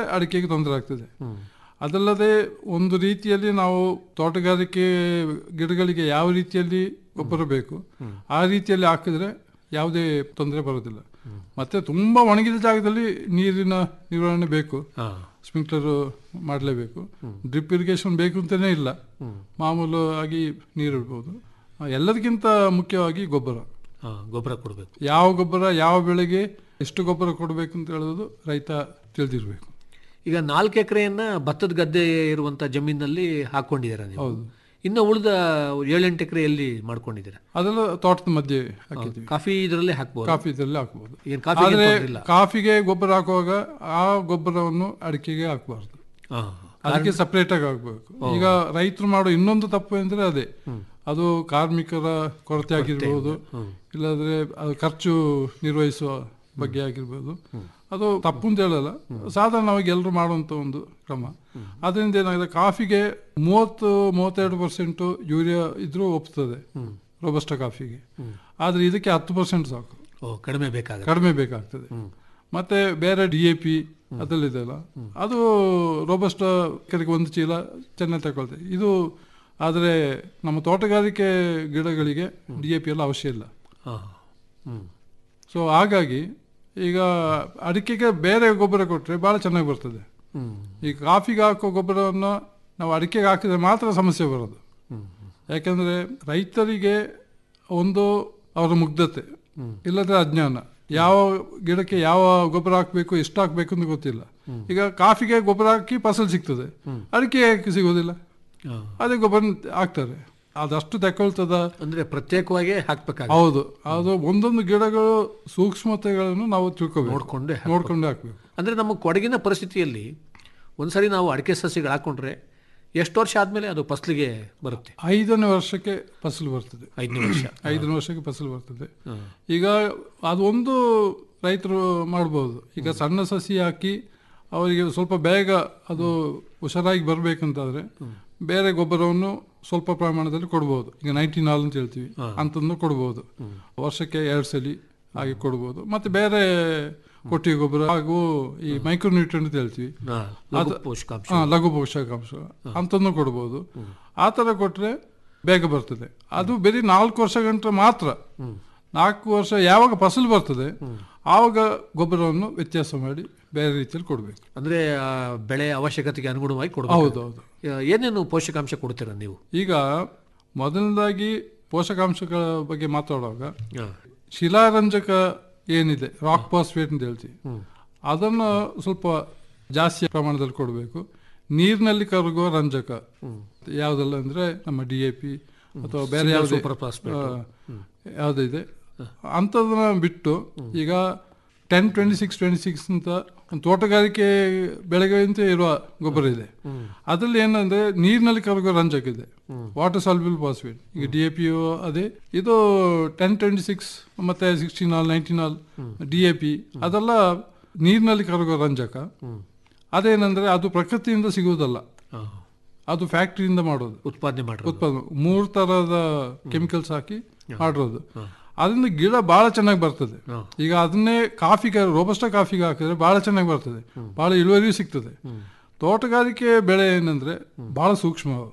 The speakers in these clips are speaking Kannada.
ಅಡಿಕೆಗೆ ತೊಂದರೆ ಆಗ್ತದೆ ಅದಲ್ಲದೆ ಒಂದು ರೀತಿಯಲ್ಲಿ ನಾವು ತೋಟಗಾರಿಕೆ ಗಿಡಗಳಿಗೆ ಯಾವ ರೀತಿಯಲ್ಲಿ ಗೊಬ್ಬರ ಬೇಕು ಆ ರೀತಿಯಲ್ಲಿ ಹಾಕಿದ್ರೆ ಯಾವುದೇ ತೊಂದರೆ ಬರೋದಿಲ್ಲ ಮತ್ತೆ ತುಂಬಾ ಒಣಗಿದ ಜಾಗದಲ್ಲಿ ನೀರಿನ ನಿರ್ವಹಣೆ ಬೇಕು ಸ್ಪ್ರಿಂಕ್ಲರ್ ಮಾಡಲೇಬೇಕು ಡ್ರಿಪ್ ಇರಿಗೇಷನ್ ಬೇಕು ಅಂತಾನೆ ಇಲ್ಲ ಮಾಮೂಲು ಆಗಿ ನೀರು ಇಡ್ಬೋದು ಆ, ಎಲ್ಲದಕ್ಕಿಂತ ಮುಖ್ಯವಾಗಿ ಗೊಬ್ಬರ ಹಾ, ಗೊಬ್ಬರ ಕೊಡಬೇಕು ಯಾವ ಗೊಬ್ಬರ ಯಾವ ಬೆಳೆಗೆ ಎಷ್ಟು ಗೊಬ್ಬರ ಕೊಡಬೇಕು ಅಂತ ಹೇಳೋದು ರೈತ ತಿಳಿದಿರಬೇಕು ಈಗ ನಾಲ್ಕು ಎಕರೆಯನ್ನ ಭತ್ತದ ಗದ್ದೆ ಇರುವಂತ ಜಮೀನಲ್ಲಿ ಹಾಕೊಂಡಿದ್ದೀರಾ ನೀವು ಹೌದು. ಇನ್ನು ಉಳಿದ ಏಳೆಂಟು ಎಕರೆ ಎಲ್ಲಿ ಮಾಡ್ಕೊಂಡಿದ್ದೀರಾ ಅದೆಲ್ಲ ತೋಟದ ಮಧ್ಯೆ ಹಾಕಿದ್ವಿ ಕಾಫಿ ಇದರಲ್ಲೇ ಹಾಕ್ಬೋದು ಕಾಫಿ ಇದರಲ್ಲಿ ಹಾಕ್ಬೋದು ಏನ್ ಕಾಫಿಗೆ ಆದ್ರೆ ತೊಂದ್ರೆ ಇಲ್ಲ? ಕಾಫಿಗೆ ಗೊಬ್ಬರ ಹಾಕುವಾಗ ಆ ಗೊಬ್ಬರವನ್ನು ಅಡಿಕೆಗೆ ಹಾಕಬಾರ್ದು ಹಾ. ಅದಕ್ಕೆ ಸಪರೇಟ್ ಆಗಿ ಹಾಕ್ಬೇಕು ಈಗ ರೈತರು ಮಾಡೋ ಇನ್ನೊಂದು ತಪ್ಪು ಅಂದ್ರೆ ಅದೇ ಅದು ಕಾರ್ಮಿಕರ ಕೊರತೆ ಆಗಿರ್ಬೋದು ಇಲ್ಲಾಂದ್ರೆ ಅದು ಖರ್ಚು ನಿರ್ವಹಿಸುವ ಬಗ್ಗೆ ಆಗಿರ್ಬೋದು ಅದು ತಪ್ಪು ಅಂತ ಹೇಳಲ್ಲ ಸಾಧಾರಣವಾಗಿ ಎಲ್ಲರೂ ಮಾಡುವಂತ ಒಂದು ಕ್ರಮ ಅದರಿಂದ ಏನಾಗಿದೆ ಕಾಫಿಗೆ ಮೂವತ್ತು ಮೂವತ್ತೆರಡು ಪರ್ಸೆಂಟ್ ಯೂರಿಯಾ ಇದ್ರೂ ಒಪ್ತದೆ ರೋಬಸ್ಟ ಕಾಫಿಗೆ ಆದ್ರೆ ಇದಕ್ಕೆ ಹತ್ತು ಪರ್ಸೆಂಟ್ ಸಾಕು ಓ ಕಡಿಮೆ ಬೇಕಾಗುತ್ತೆ ಕಡಿಮೆ ಬೇಕಾಗ್ತದೆ ಮತ್ತೆ ಬೇರೆ ಡಿ ಎ ಪಿ ಅದರಲ್ಲಿದೆಯಲ್ಲ ಅದು ರೋಬಸ್ಟ ಕಡೆಗೆ ಒಂದು ಚೀಲ ಚೆನ್ನಾಗಿ ತಗೊಳ್ತದೆ ಇದು ಆದರೆ ನಮ್ಮ ತೋಟಗಾರಿಕೆ ಗಿಡಗಳಿಗೆ ಡಿ ಎ ಪಿ ಎಲ್ಲ ಅವಶ್ಯ ಇಲ್ಲ ಹಾ. ಹ್ಮ್. ಸೊ ಹಾಗಾಗಿ ಈಗ ಅಡಿಕೆಗೆ ಬೇರೆ ಗೊಬ್ಬರ ಕೊಟ್ಟರೆ ಭಾಳ ಚೆನ್ನಾಗಿ ಬರ್ತದೆ ಹ್ಮ್. ಈ ಕಾಫಿಗೆ ಹಾಕೋ ಗೊಬ್ಬರವನ್ನು ನಾವು ಅಡಿಕೆಗೆ ಹಾಕಿದ್ರೆ ಮಾತ್ರ ಸಮಸ್ಯೆ ಬರೋದು ಯಾಕಂದ್ರೆ ರೈತರಿಗೆ ಒಂದು ಅವರ ಮುಗ್ಧತೆ ಇಲ್ಲದ್ರೆ ಅಜ್ಞಾನ ಯಾವ ಗಿಡಕ್ಕೆ ಯಾವ ಗೊಬ್ಬರ ಹಾಕಬೇಕು ಎಷ್ಟು ಹಾಕಬೇಕು ಅಂತ ಗೊತ್ತಿಲ್ಲ ಈಗ ಕಾಫಿಗೆ ಗೊಬ್ಬರ ಹಾಕಿ ಫಸಲ್ ಸಿಗ್ತದೆ ಅಡಿಕೆ ಯಾಕೆ ಸಿಗೋದಿಲ್ಲ ಹಾ. ಅದೇ ಗೊಬ್ಬರ ಹಾಕ್ತಾರೆ ಅದಷ್ಟು ತಗೊಳ್ತದ ಅಂದ್ರೆ ಪ್ರತ್ಯೇಕವಾಗಿ ಹಾಕ್ಬೇಕಾಗುತ್ತೆ ಹೌದು ಅದು ಒಂದೊಂದು ಗಿಡಗಳು ಸೂಕ್ಷ್ಮತೆಗಳನ್ನು ನಾವು ತಿಳ್ಕೋಬೇಕು ನೋಡ್ಕೊಂಡೆ ನೋಡ್ಕೊಂಡೆ ಹಾಕ್ಬೇಕು ಅಂದ್ರೆ ನಮ್ಮ ಕೊಡಗಿನ ಪರಿಸ್ಥಿತಿಯಲ್ಲಿ ಒಂದ್ಸರಿ ನಾವು ಅಡಿಕೆ ಸಸಿಗಳು ಹಾಕೊಂಡ್ರೆ ಎಷ್ಟು ವರ್ಷ ಆದ್ಮೇಲೆ ಅದು ಫಸಲಿಗೆ ಬರುತ್ತೆ ಐದನೇ ವರ್ಷಕ್ಕೆ ಫಸಲು ಬರ್ತದೆ ಐದನೇ ವರ್ಷ ಐದನೇ ವರ್ಷಕ್ಕೆ ಫಸಲು ಬರ್ತದೆ ಈಗ ಅದು ಒಂದು ರೈತರು ಮಾಡ್ಬೋದು ಈಗ ಸಣ್ಣ ಸಸಿ ಹಾಕಿ ಅವರಿಗೆ ಸ್ವಲ್ಪ ಬೇಗ ಅದು ಹುಷಾರಾಗಿ ಬರಬೇಕಂತಾದ್ರೆ ಬೇರೆ ಗೊಬ್ಬರವನ್ನು ಸ್ವಲ್ಪ ಪ್ರಮಾಣದಲ್ಲಿ ಕೊಡ್ಬೋದು ಈಗ ನೈನ್ಟೀನ್ ಹಾಲ್ ಅಂತ ಹೇಳ್ತೀವಿ ಅಂತಂದು ಕೊಡ್ಬೋದು ವರ್ಷಕ್ಕೆ ಎರಡು ಸಲ ಹಾಗೆ ಕೊಡ್ಬೋದು ಮತ್ತೆ ಬೇರೆ ಕೊಟ್ಟಿಗೆ ಗೊಬ್ಬರ ಹಾಗೂ ಈ ಮೈಕ್ರೋ ನ್ಯೂಟ್ರಿಯನ್ ಅಂತ ಹೇಳ್ತೀವಿ ಹಾ, ಲಘು ಅದು- ಪೋಷಕಾಂಶ. ಹಾ, ಲಘು ಪೋಷಕಾಂಶ ಅಂತಂದು ಕೊಡ್ಬೋದು ಆ ಥರ ಕೊಟ್ರೆ ಬೇಗ ಬರ್ತದೆ ಅದು ಬರೀ ನಾಲ್ಕು ವರ್ಷ ಗಂಟೆ ಮಾತ್ರ ನಾಲ್ಕು ವರ್ಷ ಯಾವಾಗ ಫಸಲು ಬರ್ತದೆ ಆವಾಗ ಗೊಬ್ಬರವನ್ನು ವ್ಯತ್ಯಾಸ ಮಾಡಿ ಬೇರೆ ರೀತಿಯಲ್ಲಿ ಕೊಡಬೇಕು ಅಂದ್ರೆ ಆ ಬೆಳೆ ಅವಶ್ಯಕತೆಗೆ ಅನುಗುಣವಾಗಿ ಕೊಡಬೇಕು ಹೌದು ಹೌದು ಏನೇನು ಪೋಷಕಾಂಶ ಕೊಡ್ತೀರಾ ನೀವು ಈಗ ಮೊದಲನೇದಾಗಿ ಪೋಷಕಾಂಶಗಳ ಬಗ್ಗೆ ಮಾತಾಡುವಾಗ ಹಾ. ಶಿಲಾರಂಜಕ ಏನಿದೆ ರಾಕ್ ಫಾಸ್ಫೇಟ್ ಅಂತ ಹೇಳ್ತೀವಿ ಅದನ್ನು ಸ್ವಲ್ಪ ಜಾಸ್ತಿ ಪ್ರಮಾಣದಲ್ಲಿ ಕೊಡಬೇಕು ನೀರಿನಲ್ಲಿ ಕರಗುವ ರಂಜಕ ಯಾವುದೆಲ್ಲ ಅಂದ್ರೆ ನಮ್ಮ ಡಿ ಎ ಪಿ ಅಥವಾ ಬೇರೆ Single ಯಾವುದೇ super phosphate. ಆ, ಯಾವುದಿದೆ ಅಂಥದನ್ನ ಬಿಟ್ಟು ಈಗ ten twenty six twenty six ಅಂತ ಒಂದು ತೋಟಗಾರಿಕೆ ಬೆಳೆಗಳಿಂದ ಇರುವ ಗೊಬ್ಬರ ಇದೆ ಅದರಲ್ಲಿ ಏನಂದ್ರೆ ನೀರಿನಲ್ಲಿ ಕರಗುವ ರಂಜಕ ಇದೆ ವಾಟರ್ ಸಾಲ್ಬಿಲ್ ಫಾಸ್ಫೇಟ್ ಈಗ ಡಿ ಎ ಪಿ ಅದೇ ಇದು ಟೆನ್ ಟ್ವೆಂಟಿ ಸಿಕ್ಸ್ ಮತ್ತೆ sixteen all nineteen all D A P ಅದೆಲ್ಲ ನೀರಿನಲ್ಲಿ ಕರಗುವ ರಂಜಕ ಅದೇನಂದ್ರೆ ಅದು ಪ್ರಕೃತಿಯಿಂದ ಸಿಗುವುದಲ್ಲ ಹಾ. ಅದು ಫ್ಯಾಕ್ಟರಿಯಿಂದ ಮಾಡೋದು ಉತ್ಪಾದನೆ ಮಾಡ್ರಿ ಉತ್ಪಾದನೆ ಮೂರು ತರದ ಕೆಮಿಕಲ್ಸ್ ಹಾಕಿ ಮಾಡಿರೋದು ಅದರಿಂದ ಗಿಡ ಬಹಳ ಚೆನ್ನಾಗಿ ಬರ್ತದೆ ಈಗ ಅದನ್ನೇ ಕಾಫಿಗೆ ರೋಬಸ್ಟ ಕಾಫಿಗೆ ಹಾಕಿದ್ರೆ ಬಹಳ ಚೆನ್ನಾಗಿ ಬರ್ತದೆ ಬಹಳ ಇಳುವರಿಯೂ ಸಿಗ್ತದೆ ತೋಟಗಾರಿಕೆ ಬೆಳೆ ಏನಂದ್ರೆ ಬಹಳ ಸೂಕ್ಷ್ಮ ಅವು.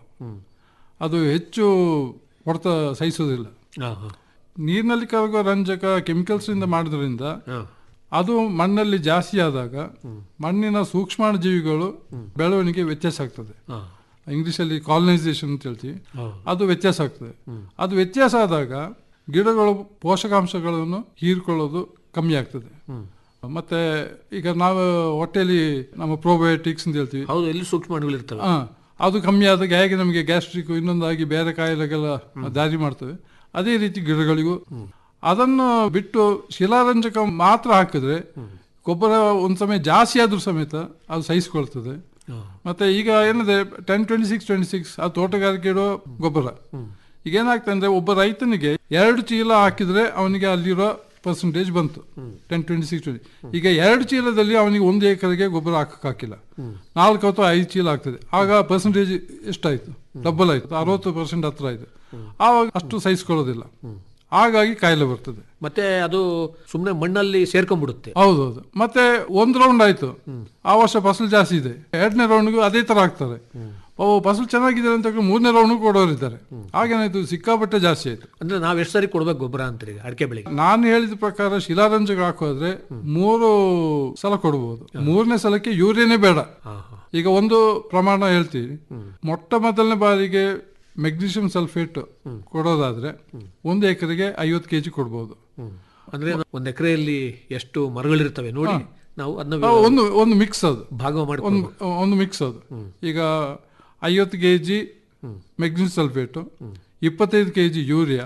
ಅದು ಹೆಚ್ಚು ಹೊಡೆತ ಸಹಿಸೋದಿಲ್ಲ ಹಾ, ಹಾ. ನೀರಿನಲ್ಲಿ ಕರಗುವ ರಂಜಕ ಕೆಮಿಕಲ್ಸ್ ಇಂದ ಮಾಡೋದ್ರಿಂದ ಹಾ. ಅದು ಮಣ್ಣಲ್ಲಿ ಜಾಸ್ತಿ ಆದಾಗ ಮಣ್ಣಿನ ಸೂಕ್ಷ್ಮಾಣು ಜೀವಿಗಳು ಬೆಳವಣಿಗೆ ವ್ಯತ್ಯಾಸ ಆಗ್ತದೆ ಹಾ. ಇಂಗ್ಲಿಷಲ್ಲಿ ಕಾಲನೈಸೇಷನ್ ಅಂತ ಹೇಳ್ತೀವಿ ಹೌದು. ಅದು ವ್ಯತ್ಯಾಸ ಆಗ್ತದೆ ಅದು ವ್ಯತ್ಯಾಸ ಆದಾಗ ಗಿಡಗಳು ಪೋಷಕಾಂಶಗಳನ್ನು ಹೀರ್ಕೊಳ್ಳೋದು ಕಮ್ಮಿ ಆಗ್ತದೆ ಮತ್ತೆ ಈಗ ನಾವು ಹೊಟ್ಟೆಲಿ ನಮ್ಮ ಪ್ರೋಬಯೋಟಿಕ್ಸ್ ಅಂತ ಹೇಳ್ತೀವಿ ಹೌದು ಎಲ್ಲಿ ಸೂಕ್ಷ್ಮಾಣುಗಳು ಇರ್ತವೆ ಆ, ಅದು ಕಮ್ಮಿ ಆದಾಗ ಹೇಗೆ ನಮಗೆ ಗ್ಯಾಸ್ಟ್ರಿಕ್ ಇನ್ನೊಂದಾಗಿ ಬೇರೆ ಕಾಯಿಲೆಗೆಲ್ಲ ದಾರಿ ಮಾಡ್ತವೆ ಅದೇ ರೀತಿ ಗಿಡಗಳಿಗೂ ಅದನ್ನು ಬಿಟ್ಟು ಶಿಲಾರಂಜಕ ಮಾತ್ರ ಹಾಕಿದ್ರೆ ಗೊಬ್ಬರ ಒಂದ್ ಸಮಯ ಜಾಸ್ತಿ ಆದ್ರೂ ಸಮೇತ ಅದು ಸಹಿಸ್ಕೊಳ್ತದೆ ಮತ್ತೆ ಈಗ ಏನಿದೆ ten twenty six twenty six ಆ ತೋಟಗಾರಿಕೆ ಇಡೋ ಗೊಬ್ಬರ ಈಗ ಏನಾಗ್ತದೆ ಅಂದ್ರೆ ಒಬ್ಬ ರೈತನಿಗೆ ಎರಡು ಚೀಲ ಹಾಕಿದ್ರೆ ಅವನಿಗೆ ಅಲ್ಲಿರೋ ಪರ್ಸೆಂಟೇಜ್ ಬಂತು ಟೆನ್ ಟ್ವೆಂಟಿ ಸಿಕ್ಸ್ ಟ್ವೆಂಟಿ ಈಗ ಎರಡು ಚೀಲದಲ್ಲಿ ಅವನಿಗೆ ಒಂದು ಎಕರೆಗೆ ಗೊಬ್ಬರ ಹಾಕಕ್ ಹಾಕಿಲ್ಲ ನಾಲ್ಕು ಅಥವಾ ಐದು ಚೀಲ ಆಗ್ತದೆ ಆಗ ಪರ್ಸೆಂಟೇಜ್ ಎಷ್ಟಾಯ್ತು ಡಬಲ್ ಆಯ್ತು ಅರವತ್ತು ಪರ್ಸೆಂಟ್ ಹತ್ರ ಆಯ್ತು ಆವಾಗ ಅಷ್ಟು ಸಹಿಸ್ಕೊಳ್ಳೋದಿಲ್ಲ ಹಾಗಾಗಿ ಕಾಯಿಲೆ ಬರ್ತದೆ ಮತ್ತೆ ಅದು ಸುಮ್ಮನೆ ಮಣ್ಣಲ್ಲಿ ಸೇರ್ಕೊಂಡ್ಬಿಡುತ್ತೆ ಹೌದೌದು ಮತ್ತೆ ಒಂದು ರೌಂಡ್ ಆಯ್ತು ಆ ವರ್ಷ ಫಸಲು ಜಾಸ್ತಿ ಇದೆ ಎರಡನೇ ರೌಂಡ್ಗೂ ಅದೇ ತರ ಆಗ್ತಾರೆ ಅವು ಫಸಲು ಚೆನ್ನಾಗಿದೆ ಅಂತ ಹೇಳಿ ಮೂರನೇ ರೌಂಡ್ ಕೊಡೋರಿದ್ದಾರೆ ಹಾಗೇನಾಯ್ತು ಸಿಕ್ಕಾಪಟ್ಟೆ ಜಾಸ್ತಿ ಆಯ್ತು ಅಂದ್ರೆ ನಾವ್ ಎಷ್ಟು ಸರಿ ಕೊಡ್ಬೇಕು ಗೊಬ್ಬರ ಅಂತೀರಿ ಅಡಿಕೆ ಬೆಳೆಗೆ ನಾನು ಹೇಳಿದ ಪ್ರಕಾರ ಶಿಲಾರಂಜಕ ಹಾಕೋದ್ರೆ ಮೂರು ಸಲ ಕೊಡ್ಬೋದು ಮೂರನೇ ಸಲಕ್ಕೆ ಯೂರಿಯಾನೇ ಬೇಡ ಹಾ ಹಾ ಈಗ ಒಂದು ಪ್ರಮಾಣ ಹೇಳ್ತೀವಿ ಮೊಟ್ಟ ಮೊದಲನೇ ಬಾರಿಗೆ ಮೆಗ್ನೀಷಿಯಂ ಸಲ್ಫೇಟ್ ಕೊಡೋದಾದ್ರೆ ಒಂದು ಎಕರೆಗೆ ಐವತ್ತು ಕೆಜಿ ಕೊಡ್ಬೋದು ಹ್ಮ್. ಅಂದ್ರೆ ಒಂದ್ ಎಕರೆಯಲ್ಲಿ ಎಷ್ಟು ಮರಗಳಿರ್ತವೆ ನೋಡಿ ನಾವು ಅದನ್ನ ಆ, ಒಂದು ಒಂದು ಮಿಕ್ಸ್ ಅದು ಭಾಗ ಮಾಡಿ ಒಂದು ಒಂದು ಮಿಕ್ಸ್ ಅದು ಈಗ ಐವತ್ತು ಕೆ ಜಿ ಮೆಗ್ನೀಷಿಯಂ ಸಲ್ಫೇಟು ಇಪ್ಪತ್ತೈದು ಕೆ ಜಿ ಯೂರಿಯಾ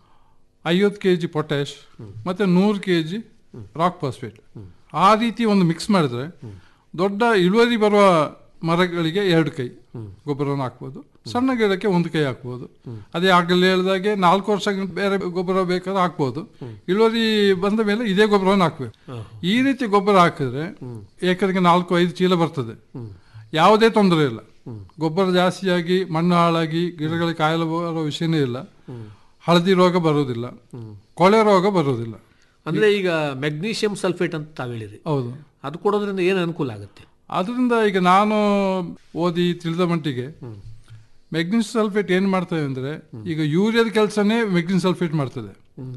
ಐವತ್ತು ಕೆ ಜಿ ಪೊಟ್ಯಾಶ್ ಮತ್ತೆ ನೂರು ಕೆ ಜಿ ರಾಕ್ ಫಾಸ್ಫೇಟ್ ಆ ರೀತಿ ಒಂದು ಮಿಕ್ಸ್ ಮಾಡಿದ್ರೆ ದೊಡ್ಡ ಇಳುವರಿ ಬರುವ ಮರಗಳಿಗೆ ಎರಡು ಕೈ ಗೊಬ್ಬರವನ್ನು ಹಾಕ್ಬೋದು ಸಣ್ಣ ಗಿಡಕ್ಕೆ ಒಂದು ಕೈ ಹಾಕ್ಬೋದು ಅದೇ ಆಗಲೇ ಹೇಳಿದಾಗೆ ನಾಲ್ಕು ವರ್ಷ ಬೇರೆ ಗೊಬ್ಬರ ಬೇಕಾದ್ರೆ ಹಾಕ್ಬೋದು ಇಳುವರಿ ಬಂದ ಮೇಲೆ ಇದೇ ಗೊಬ್ಬರವನ್ನು ಹಾಕ್ಬೇಕು ಈ ರೀತಿ ಗೊಬ್ಬರ ಹಾಕಿದ್ರೆ ಏಕರಿಗೆ ನಾಲ್ಕು ಐದು ಚೀಲ ಬರ್ತದೆ ಯಾವುದೇ ತೊಂದರೆ ಇಲ್ಲ ಗೊಬ್ಬರ ಜಾಸ್ತಿಯಾಗಿ ಮಣ್ಣು ಹಾಳಾಗಿ ಗಿಡಗಳಿಗೆ ಕಾಯಿಲೆ ಬರೋ ವಿಷಯನೇ ಇಲ್ಲ ಹಳದಿ ರೋಗ ಬರೋದಿಲ್ಲ ಕೊಳೆ ರೋಗ ಬರೋದಿಲ್ಲ ಅಂದ್ರೆ ಈಗ ಮೆಗ್ನೀಷಿಯಂ ಸಲ್ಫೇಟ್ ಅಂತ ತಾವ್ ಹೇಳಿರಿ ಹೌದು ಅದು ಕೊಡೋದ್ರಿಂದ ಏನು ಅನುಕೂಲ ಆಗುತ್ತೆ ಅದರಿಂದ ಈಗ ನಾನು ಓದಿ ತಿಳಿದ ಮಟ್ಟಿಗೆ ಮೆಗ್ನೀಷಿಯಂ ಸಲ್ಫೇಟ್ ಏನು ಮಾಡ್ತದೆ ಅಂದರೆ ಈಗ ಯೂರಿಯಾದ ಕೆಲಸನೇ ಮೆಗ್ನೀಷಿಯಂ ಸಲ್ಫೇಟ್ ಮಾಡ್ತದೆ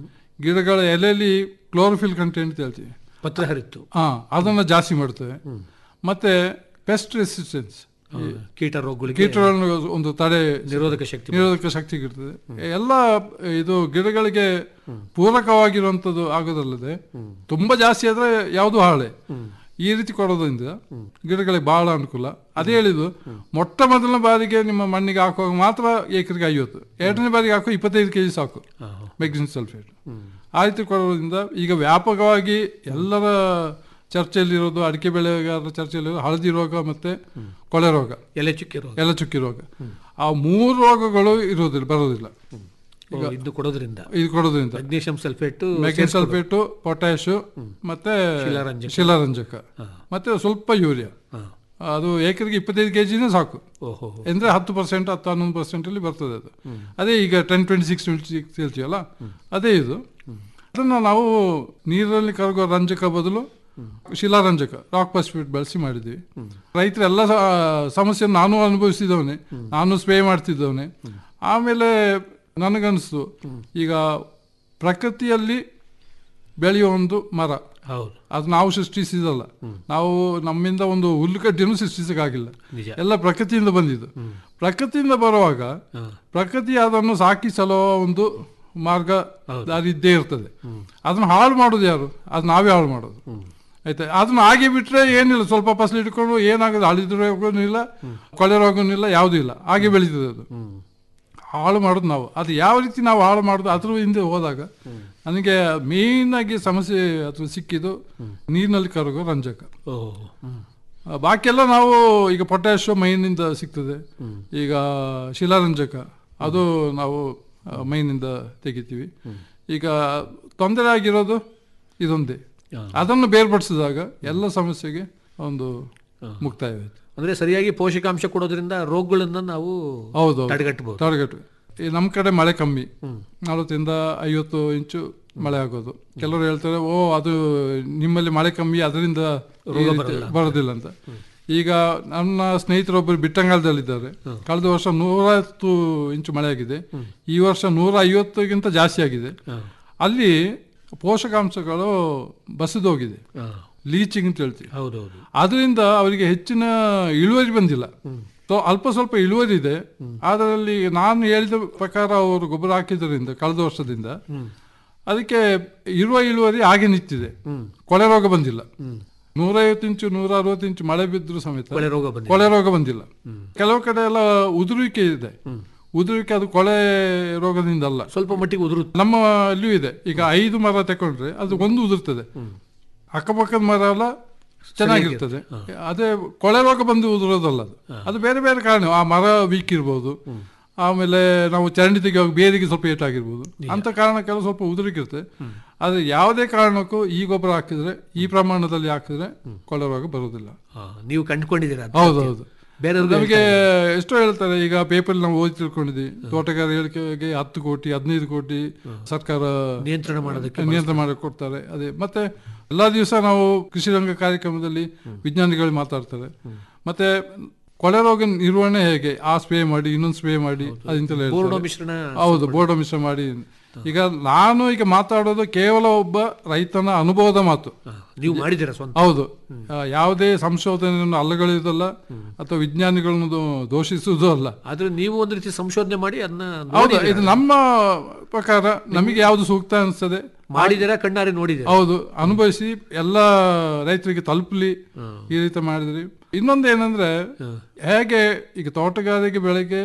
ಗಿಡಗಳ ಎಲೆಯಲ್ಲಿ ಕ್ಲೋರೋಫಿಲ್ ಕಂಟೆಂಟ್ ಹೇಳ್ತೀವಿ ಪತ್ರ ಹರಿತ್ತು ಹಾ ಅದನ್ನು ಜಾಸ್ತಿ ಮಾಡ್ತವೆ ಮತ್ತೆ ಪೆಸ್ಟ್ ರೆಸಿಸ್ಟೆನ್ಸ್ ಕೀಟ ರೋಗಗಳಿಗೆ ಕೀಟಗಳನ್ನು ಒಂದು ತಡೆ ನಿರೋಧಕ ಶಕ್ತಿ ನಿರೋಧಕ ಶಕ್ತಿ ಇರ್ತದೆ ಎಲ್ಲ ಇದು ಗಿಡಗಳಿಗೆ ಪೂರಕವಾಗಿರುವಂಥದ್ದು ಆಗೋದಲ್ಲದೆ ತುಂಬಾ ಜಾಸ್ತಿ ಆದ್ರೆ ಯಾವುದು ಹಾಳೆ ಈ ರೀತಿ ಕೊಡೋದ್ರಿಂದ ಗಿಡಗಳಿಗೆ ಬಹಳ ಅನುಕೂಲ ಅದೇ ಹೇಳಿದ್ದು ಮೊಟ್ಟ ಮೊದಲನೇ ಬಾರಿಗೆ ನಿಮ್ಮ ಮಣ್ಣಿಗೆ ಹಾಕುವಾಗ ಮಾತ್ರ ಏಕರಿಗೆ ಐವತ್ತು ಎರಡನೇ ಬಾರಿಗೆ ಹಾಕೋ ಇಪ್ಪತ್ತೈದು ಕೆಜಿ ಸಾಕು ಹಾ, ಹಾ. ಮೆಗ್ನೀಷಿಯಂ ಸಲ್ಫೇಟ್ ಆ ರೀತಿ ಕೊಡೋದ್ರಿಂದ ಈಗ ವ್ಯಾಪಕವಾಗಿ ಎಲ್ಲರ ಚರ್ಚೆಯಲ್ಲಿರೋದು ಅಡಿಕೆ ಬೆಳೆಗಾರರ ಚರ್ಚೆಯಲ್ಲಿರೋದು ಹಳದಿ ರೋಗ ಮತ್ತೆ ಕೊಳೆ ರೋಗ ಎಲೆ ಚುಕ್ಕಿ ರೋಗ ಎಲೆ ಚುಕ್ಕಿ ರೋಗ ಆ ಮೂರು ರೋಗಗಳು ಇರೋದಿಲ್ಲ ಬರೋದಿಲ್ಲ ಓ, ಇದು ಕೊಡೋದ್ರಿಂದ ಇದು ಕೊಡೋದ್ರಿಂದ magnesium sulphate magnesium sulphate potash ಮತ್ತೆ ಶಿಲಾರಂಜಕ. ಶಿಲಾರಂಜಕ ಹಾ. ಮತ್ತೆ ಸ್ವಲ್ಪ ಯೂರಿಯಾ ಹಾ. ಅದು ಏಕರಿಗೆ ಇಪ್ಪತ್ತೈದು ಕೆಜಿನೇ ಸಾಕು ಓಹೋ ಅಂದ್ರೆ ಹತ್ತು ಪರ್ಸೆಂಟ್ ಹತ್ತು ಹನ್ನೊಂದು ಪರ್ಸೆಂಟ್ ಅಲ್ಲಿ ಬರ್ತದೆ ಅದು ಅದೇ ಈಗ ten twenty six twenty six ಹೇಳ್ತೀವಲ್ಲ ಅದೇ ಇದು ಅದನ್ನ ನಾವು ನೀರಲ್ಲಿ ಕರಗುವ ರಂಜಕ ಬದಲು ಶಿಲಾರಂಜಕ ರಾಕ್ ಫಾಸ್ಫೇಟ್ ಬಳಸಿ ಮಾಡಿದ್ವಿ ರೈತರ ಎಲ್ಲ ಸಮಸ್ಯೆಯನ್ನು ನಾನು ಅನುಭವಿಸಿದವನೇ ನಾನು ಸ್ಪ್ರೇ ಮಾಡ್ತಿದ್ದವನೇ ಆಮೇಲೆ ನನಗನ್ನಿಸ್ತು ಈಗ ಪ್ರಕೃತಿಯಲ್ಲಿ ಬೆಳೆಯುವ ಒಂದು ಮರ ಹೌದು ಅದು ನಾವು ಸೃಷ್ಟಿಸಿದಲ್ಲ ನಾವು ನಮ್ಮಿಂದ ಒಂದು ಹುಲ್ಲುಕಡ್ಡಿಯನ್ನು ಸೃಷ್ಟಿಸಕ್ಕಾಗಿಲ್ಲ ನಿಜ ಎಲ್ಲ ಪ್ರಕೃತಿಯಿಂದ ಬಂದಿದ್ದು ಪ್ರಕೃತಿಯಿಂದ ಬರುವಾಗ ಹಾ. ಪ್ರಕೃತಿ ಅದನ್ನು ಸಾಕಿ ಸಲುವ ಒಂದು ಮಾರ್ಗ ದಾರಿ ಇದ್ದೇ ಇರ್ತದೆ ಅದನ್ನ ಹಾಳು ಮಾಡೋದು ಯಾರು ಅದು ನಾವೇ ಹಾಳು ಮಾಡೋದು ಆಯ್ತಾ ಅದನ್ನ ಹಾಗೆ ಬಿಟ್ರೆ ಏನಿಲ್ಲ ಸ್ವಲ್ಪ ಫಸಲು ಇಟ್ಕೊಂಡು ಏನಾಗೋದು ಹಳಿದ ರೋಗನೂ ಇಲ್ಲ ಕೊಳೆ ರೋಗನೂ ಇಲ್ಲ ಯಾವುದೂ ಇಲ್ಲ ಹಾಗೆ ಬೆಳೀತದೆ ಅದು ಹಾಳು ಮಾಡೋದು ನಾವು ಅದು ಯಾವ ರೀತಿ ನಾವು ಹಾಳು ಮಾಡೋದು ಅದ್ರ ಹಿಂದೆ ಹೋದಾಗ ನನಗೆ ಮೇನ್ ಆಗಿ ಸಮಸ್ಯೆ ಅದು ಸಿಕ್ಕಿದ್ದು ನೀರಿನಲ್ಲಿ ಕರಗೋ ರಂಜಕ ಓಹೋ ಹ್ಮ್. ಆ, ಬಾಕಿ ಎಲ್ಲ ನಾವು ಈಗ ಪೊಟ್ಯಾಶ್ ಮೈನಿಂದ ಸಿಗ್ತದೆ ಈಗ ಶಿಲಾರಂಜಕ ಅದು ನಾವು ಆ, ಮೈನಿಂದ ತೆಗಿತೀವಿ ಈಗ ತೊಂದರೆ ಆಗಿರೋದು ಇದೊಂದೇ ಹಾ. ಅದನ್ನು ಬೇರ್ಪಡಿಸಿದಾಗ ಎಲ್ಲ ಸಮಸ್ಯೆಗೆ ಒಂದು ಮುಕ್ತಾಯವಾಯ್ತು ಅಂದ್ರೆ ಸರಿಯಾಗಿ ಪೋಷಕಾಂಶ ಕೊಡೋದ್ರಿಂದ ರೋಗಗಳನ್ನ ನಾವು ಹೌದು ತಡೆಗಟ್ಟಬಹುದು ತಡೆಗಟ್ಟು ಈ ನಮ್ಮ ಕಡೆ ಮಳೆ ಕಮ್ಮಿ ನಲವತ್ತರಿಂದ ಐವತ್ತು ಇಂಚು ಮಳೆ ಆಗೋದು ಕೆಲವರು ಹೇಳ್ತಾರೆ ಓ ಅದು ನಿಮ್ಮಲ್ಲಿ ಮಳೆ ಕಮ್ಮಿ ಅದರಿಂದ ಈ ರೀತಿ ಬರೋದಿಲ್ಲ ಅಂತ ಈಗ ನನ್ನ ಸ್ನೇಹಿತರೊಬ್ಬರು ಬಿಟ್ಟಂಗಾಲದಲ್ಲಿದ್ದಾರೆ ಕಳೆದ ವರ್ಷ ನೂರ ಹತ್ತು ಇಂಚು ಮಳೆ ಆಗಿದೆ ಈ ವರ್ಷ ನೂರ ಐವತ್ತಕ್ಕಿಂತ ಜಾಸ್ತಿ ಆಗಿದೆ ಅಲ್ಲಿ ಪೋಷಕಾಂಶಗಳು ಬಸಿದೋಗಿದೆ ಲೀಚಿಂಗ್ ಅಂತ ಹೇಳ್ತೀವಿ ಹೌದೌದು ಅದರಿಂದ ಅವರಿಗೆ ಹೆಚ್ಚಿನ ಇಳುವರಿ ಬಂದಿಲ್ಲ ಸೊ ಅಲ್ಪ ಸ್ವಲ್ಪ ಇಳುವರಿ ಇದೆ ಅದರಲ್ಲಿ ನಾನು ಹೇಳಿದ ಪ್ರಕಾರ ಅವರು ಗೊಬ್ಬರ ಹಾಕಿದ್ರಿಂದ ಕಳೆದ ವರ್ಷದಿಂದ ಅದಕ್ಕೆ ಇರುವ ಇಳುವರಿ ಹಾಗೆ ನಿಂತಿದೆ ಕೊಳೆ ರೋಗ ಬಂದಿಲ್ಲ ನೂರೈವತ್ತು ಇಂಚು ನೂರ ಅರವತ್ತು ಇಂಚು ಮಳೆ ಬಿದ್ದರೂ ಸಮೇತ ಕೊಳೆ ರೋಗ ಬಂದಿದೆ ಕೊಳೆ ರೋಗ ಬಂದಿಲ್ಲ ಕೆಲವು ಕಡೆ ಎಲ್ಲ ಉದುರುವಿಕೆ ಇದೆ ಉದುರುವಿಕೆ ಅದು ಕೊಳೆ ರೋಗದಿಂದ ಅಲ್ಲ ಸ್ವಲ್ಪ ಮಟ್ಟಿಗೆ ಉದುರುತ್ತೆ ನಮ್ಮ ಅಲ್ಲಿಯೂ ಇದೆ ಈಗ ಐದು ಮರ ತಕೊಂಡ್ರೆ ಅದು ಒಂದು ಉದುರ್ತದೆ ಅಕ್ಕಪಕ್ಕದ ಮರ ಎಲ್ಲ ಚೆನ್ನಾಗಿರ್ತದೆ ಅದೇ ಕೊಳೆ ರೋಗ ಬಂದು ಉದುರೋದಲ್ಲ ಅದು ಅದು ಬೇರೆ ಬೇರೆ ಕಾರಣ ಆ ಮರ ವೀಕ್ ಇರ್ಬೋದು ಆಮೇಲೆ ನಾವು ಚರಂಡಿ ತೆಗೆಯುವಾಗ ಬೇರಿಗೆ ಸ್ವಲ್ಪ ಏಟಾಗಿರ್ಬೋದು ಅಂತ ಕಾರಣಕ್ಕೆಲ್ಲ ಸ್ವಲ್ಪ ಉದುರಿಕಿರುತ್ತೆ ಆದ್ರೆ ಯಾವುದೇ ಕಾರಣಕ್ಕೂ ಈ ಗೊಬ್ಬರ ಹಾಕಿದ್ರೆ ಈ ಪ್ರಮಾಣದಲ್ಲಿ ಹಾಕಿದ್ರೆ ಕೊಳೆ ರೋಗ ಬರುವುದಿಲ್ಲ ಹಾ, ನೀವು ಕಂಡುಕೊಂಡಿದ್ದೀರಾ ಅದು? ಹೌದೌದು ಬೇರೆಯವ್ರಿಗೆ ನಮಗೆ ಎಷ್ಟೋ ಹೇಳ್ತಾರೆ ಈಗ ಪೇಪರ್ ನಾವು ಓದಿ ತಿಳ್ಕೊಂಡಿದ್ವಿ ತೋಟಗಾರಿಕೆಗೆ ಹತ್ತು ಕೋಟಿ ಹದಿನೈದು ಕೋಟಿ ಸರ್ಕಾರ ನಿಯಂತ್ರಣ ಮಾಡೋದಕ್ಕೆ ನಿಯಂತ್ರಣ ಮಾಡಕ್ಕೆ ಕೊಡ್ತಾರೆ ಅದೇ ಮತ್ತೆ ಎಲ್ಲಾ ದಿವಸ ನಾವು ಕೃಷಿ ರಂಗ ಕಾರ್ಯಕ್ರಮದಲ್ಲಿ ವಿಜ್ಞಾನಿಗಳು ಮಾತಾಡ್ತಾರೆ ಮತ್ತೆ ಕೊಳೆ ರೋಗ ನಿರ್ವಹಣೆ ಹೇಗೆ ಆ ಸ್ಪ್ರೇ ಮಾಡಿ ಇನ್ನೊಂದು ಸ್ಪ್ರೇ ಮಾಡಿ ಅದಿಂತೆಲ್ಲ ಹೇಳ್ತಾರೆ. ಬೋರ್ಡೋ ಮಿಶ್ರಣ ಹೌದು ಬೋರ್ಡ ಮಿಶ್ರ ಮಾಡಿ ಈಗ ನಾನು ಈಗ ಮಾತಾಡೋದು ಕೇವಲ ಒಬ್ಬ ರೈತನ ಅನುಭವದ ಮಾತು ಹಾ, ನೀವು ಮಾಡಿದ್ದೀರಾ ಸ್ವಂತ ಹೌದು ಆ, ಯಾವುದೇ ಸಂಶೋಧನೆಯನ್ನು ಅಲ್ಲಗಳೆಯುವುದಲ್ಲ ಅಥವಾ ವಿಜ್ಞಾನಿಗಳನ್ನು ದೋ- ದೋಷಿಸುವುದೂ ಅಲ್ಲ ಆದ್ರೆ ನೀವು ಒಂದು ರೀತಿ ಸಂಶೋಧನೆ ಮಾಡಿ ಅದನ್ನ ಹೌದು ಇದು ನಮ್ಮ ಪ್ರಕಾರ ನಮಗೆ ಯಾವುದು ಸೂಕ್ತ ಅನಿಸ್ತದೆ ಮಾಡಿದಿರಾ ಕಣ್ಣಾರೆ ನೋಡಿದ್ದೀರಾ ಹೌದು ಅನುಭವಿಸಿ ಎಲ್ಲ ರೈತರಿಗೆ ತಲುಪಲಿ ಈ ರೀತಿ ಮಾಡಿದ್ರಿ ಇನ್ನೊಂದು ಏನಂದ್ರೆ ಹೇಗೆ ಈಗ ತೋಟಗಾರಿಕೆ ಬೆಳೆಗೆ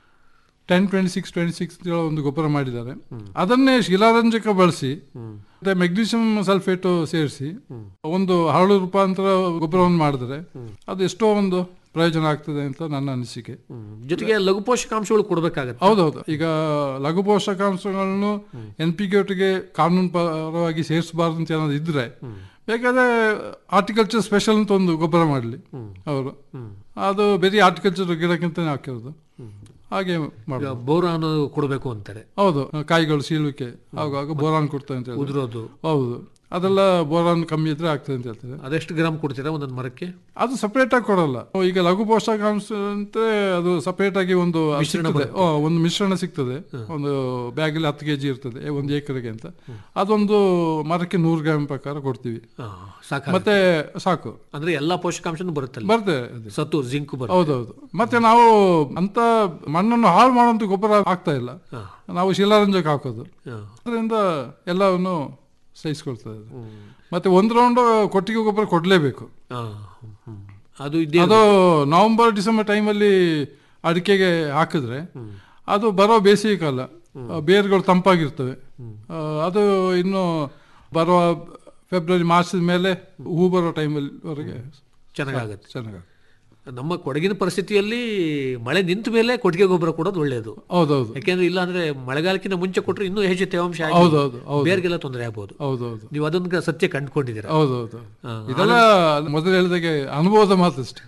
ten twenty six twenty six ಒಂದು ಗೊಬ್ಬರ ಮಾಡಿದ್ದಾರೆ ಅದನ್ನೇ ಶಿಲಾರಂಜಕ ಬಳಸಿ ಮತ್ತೆ ಮೆಗ್ನೀಷಿಯಂ ಸಲ್ಫೇಟ್ ಸೇರಿಸಿ ಒಂದು ಹರಳು ರೂಪಾಂತರ ಗೊಬ್ಬರವನ್ನು ಮಾಡಿದ್ರೆ ಅದು ಎಷ್ಟೋ ಒಂದು ಪ್ರಯೋಜನ ಆಗ್ತದೆ ಅಂತ ನನ್ನ ಅನಿಸಿಕೆ ಹ್ಮ್. ಜೊತೆಗೆ ಲಘು ಪೋಷಕಾಂಶಗಳು ಕೊಡ್ಬೇಕಾಗತ್ತೆ ಹೌದೌದು ಈಗ ಲಘು ಪೋಷಕಾಂಶಗಳನ್ನು ಎನ್ ಪಿ ಒಟ್ಟಿಗೆ ಕಾನೂನು ಪರವಾಗಿ ಸೇರಿಸಬಾರ್ದು ಅಂತ ಏನಾದ್ರು ಇದ್ರೆ ಬೇಕಾದ್ರೆ ಹಾರ್ಟಿಕಲ್ಚರ್ ಸ್ಪೆಷಲ್ ಅಂತ ಒಂದು ಗೊಬ್ಬರ ಮಾಡಲಿ ಅವರು ಅದು ಬೇರೆ ಹಾರ್ಟಿಕಲ್ಚರ್ ಗಿಡಕ್ಕಿಂತ ಹಾಕಿರೋದು ಹಾಗೆ ಮಾಡಿ ಈಗ ಬೋರಾನ್ ಕೊಡಬೇಕು ಅಂತಾರೆ ಹೌದು ಕಾಯಿಗಳು ಸೀಳುವಿಕೆ ಆವಾಗ ಬೋರಾನ್ ಕೊಡ್ತಾರೆ ಅಂತ ಹೇಳ್ತಾರೆ ಉದುರೋದು ಹೌದು ಅದೆಲ್ಲ ಬೋರಾನ್ ಕಮ್ಮಿ ಇದ್ರೆ ಆಗ್ತದೆ ಅಂತ ಹೇಳ್ತಾರೆ ಅದೆಷ್ಟು ಗ್ರಾಮ್ ಕೊಡ್ತೀರಾ ಒಂದೊಂದು ಮರಕ್ಕೆ ಅದು ಸಪರೇಟ್ ಆಗಿ ಕೊಡಲ್ಲ ಈಗ ಲಘು ಪೋಷಕಾಂಶ ಅಂತ ಅದು ಸಪರೇಟ್ ಆಗಿ ಒಂದು ಅದು ಸಿಗ್ತದೆ. ಆ, ಒಂದು ಮಿಶ್ರಣ ಸಿಗ್ತದೆ ಒಂದು ಬ್ಯಾಗ್ ಅಲ್ಲಿ ಹತ್ತು ಕೆಜಿ ಇರ್ತದೆ ಒಂದು ಎಕರೆಗೆ ಅಂತ ಅದೊಂದು ಮರಕ್ಕೆ ನೂರು ಗ್ರಾಮ್ ಪ್ರಕಾರ ಕೊಡ್ತೀವಿ ಆ, ಸಾಕ ಮತ್ತೆ ಸಾಕು ಅಂದ್ರೆ ಎಲ್ಲಾ ಪೋಷಕಾಂಶನೂ ಬರುತ್ತಲ್ಲ ಬರ್ತದೆ ಅದು. ಸತ್ತು ಜಿಂಕ್ ಬರುತ್ತೆ ಹೌದೌದು ಮತ್ತೆ ನಾವು ಅಂತ ಮಣ್ಣನ್ನು ಹಾಳು ಮಾಡುವಂತ ಗೊಬ್ಬರ ಹಾಕ್ತಾ ಇಲ್ಲ ಹಾ. ನಾವು ಶಿಲಾರಂಜಕ ಹಾಕೋದು ಹಾ. ಅದರಿಂದ ಎಲ್ಲವನ್ನು ಸಹಿಸ್ಕೊಳ್ತದೆ ಅದು. ಮತ್ತೆ ಒಂದು ರೌಂಡ್ ಕೊಟ್ಟಿಗೆ ಗೊಬ್ಬರ ಕೊಡ್ಲೇಬೇಕು ಆ, ಹ್ಮ್. ಅದು ಇದ್ದೇ ಅದು ನವೆಂಬರ್ ಡಿಸೆಂಬರ್ ಟೈಮಲ್ಲಿ ಅಡಿಕೆಗೆ ಹಾಕಿದ್ರೆ ಅದು ಬರೋ ಬೇಸಿಗೆ ಕಾಲ ಆ, ಬೇರುಗಳು ತಂಪಾಗಿರ್ತವೆ ಆ, ಅದು ಇನ್ನು ಬರುವ ಫೆಬ್ರವರಿ ಮಾರ್ಚದ ಮೇಲೆ ಹೂ ಬರೋ ಟೈಮಲ್ಲಿ ವರೆಗೆ ಚೆನ್ನಾಗಾಗತ್ತೆ ಚೆನ್ನಾಗಿ ನಮ್ಮ ಕೊಡಗಿನ ಪರಿಸ್ಥಿತಿಯಲ್ಲಿ ಮಳೆ ನಿಂತ ಮೇಲೆ ಕೊಟ್ಟಿಗೆ ಗೊಬ್ಬರ ಕೊಡೋದು ಒಳ್ಳೆಯದು ಹೌದೌದು ಯಾಕೆಂದ್ರೆ ಇಲ್ಲ ಅಂದ್ರೆ ಮಳೆಗಾಲಕ್ಕಿಂತ ಮುಂಚೆ ಕೊಟ್ಟರೆ ಇನ್ನೂ ಹೆಚ್ಚು ತೇವಾಂಶ ಆಗಿ ಹೌದೌದು ಹೌದು ಬೇರ್ಗೆಲ್ಲ ತೊಂದರೆ ಆಗ್ಬೋದು ಹೌದೌದು ನೀವು ಅದನ್ನ ಸತ್ಯ ಕಂಡುಕೊಂಡಿದ್ದೀರಾ ಹೌದೌದು ಹಾ. ಇದೆಲ್ಲ ಮೊದಲು ಹೇಳಿದಾಗೆ ಅನುಭವದ ಮಾತಷ್ಟೇ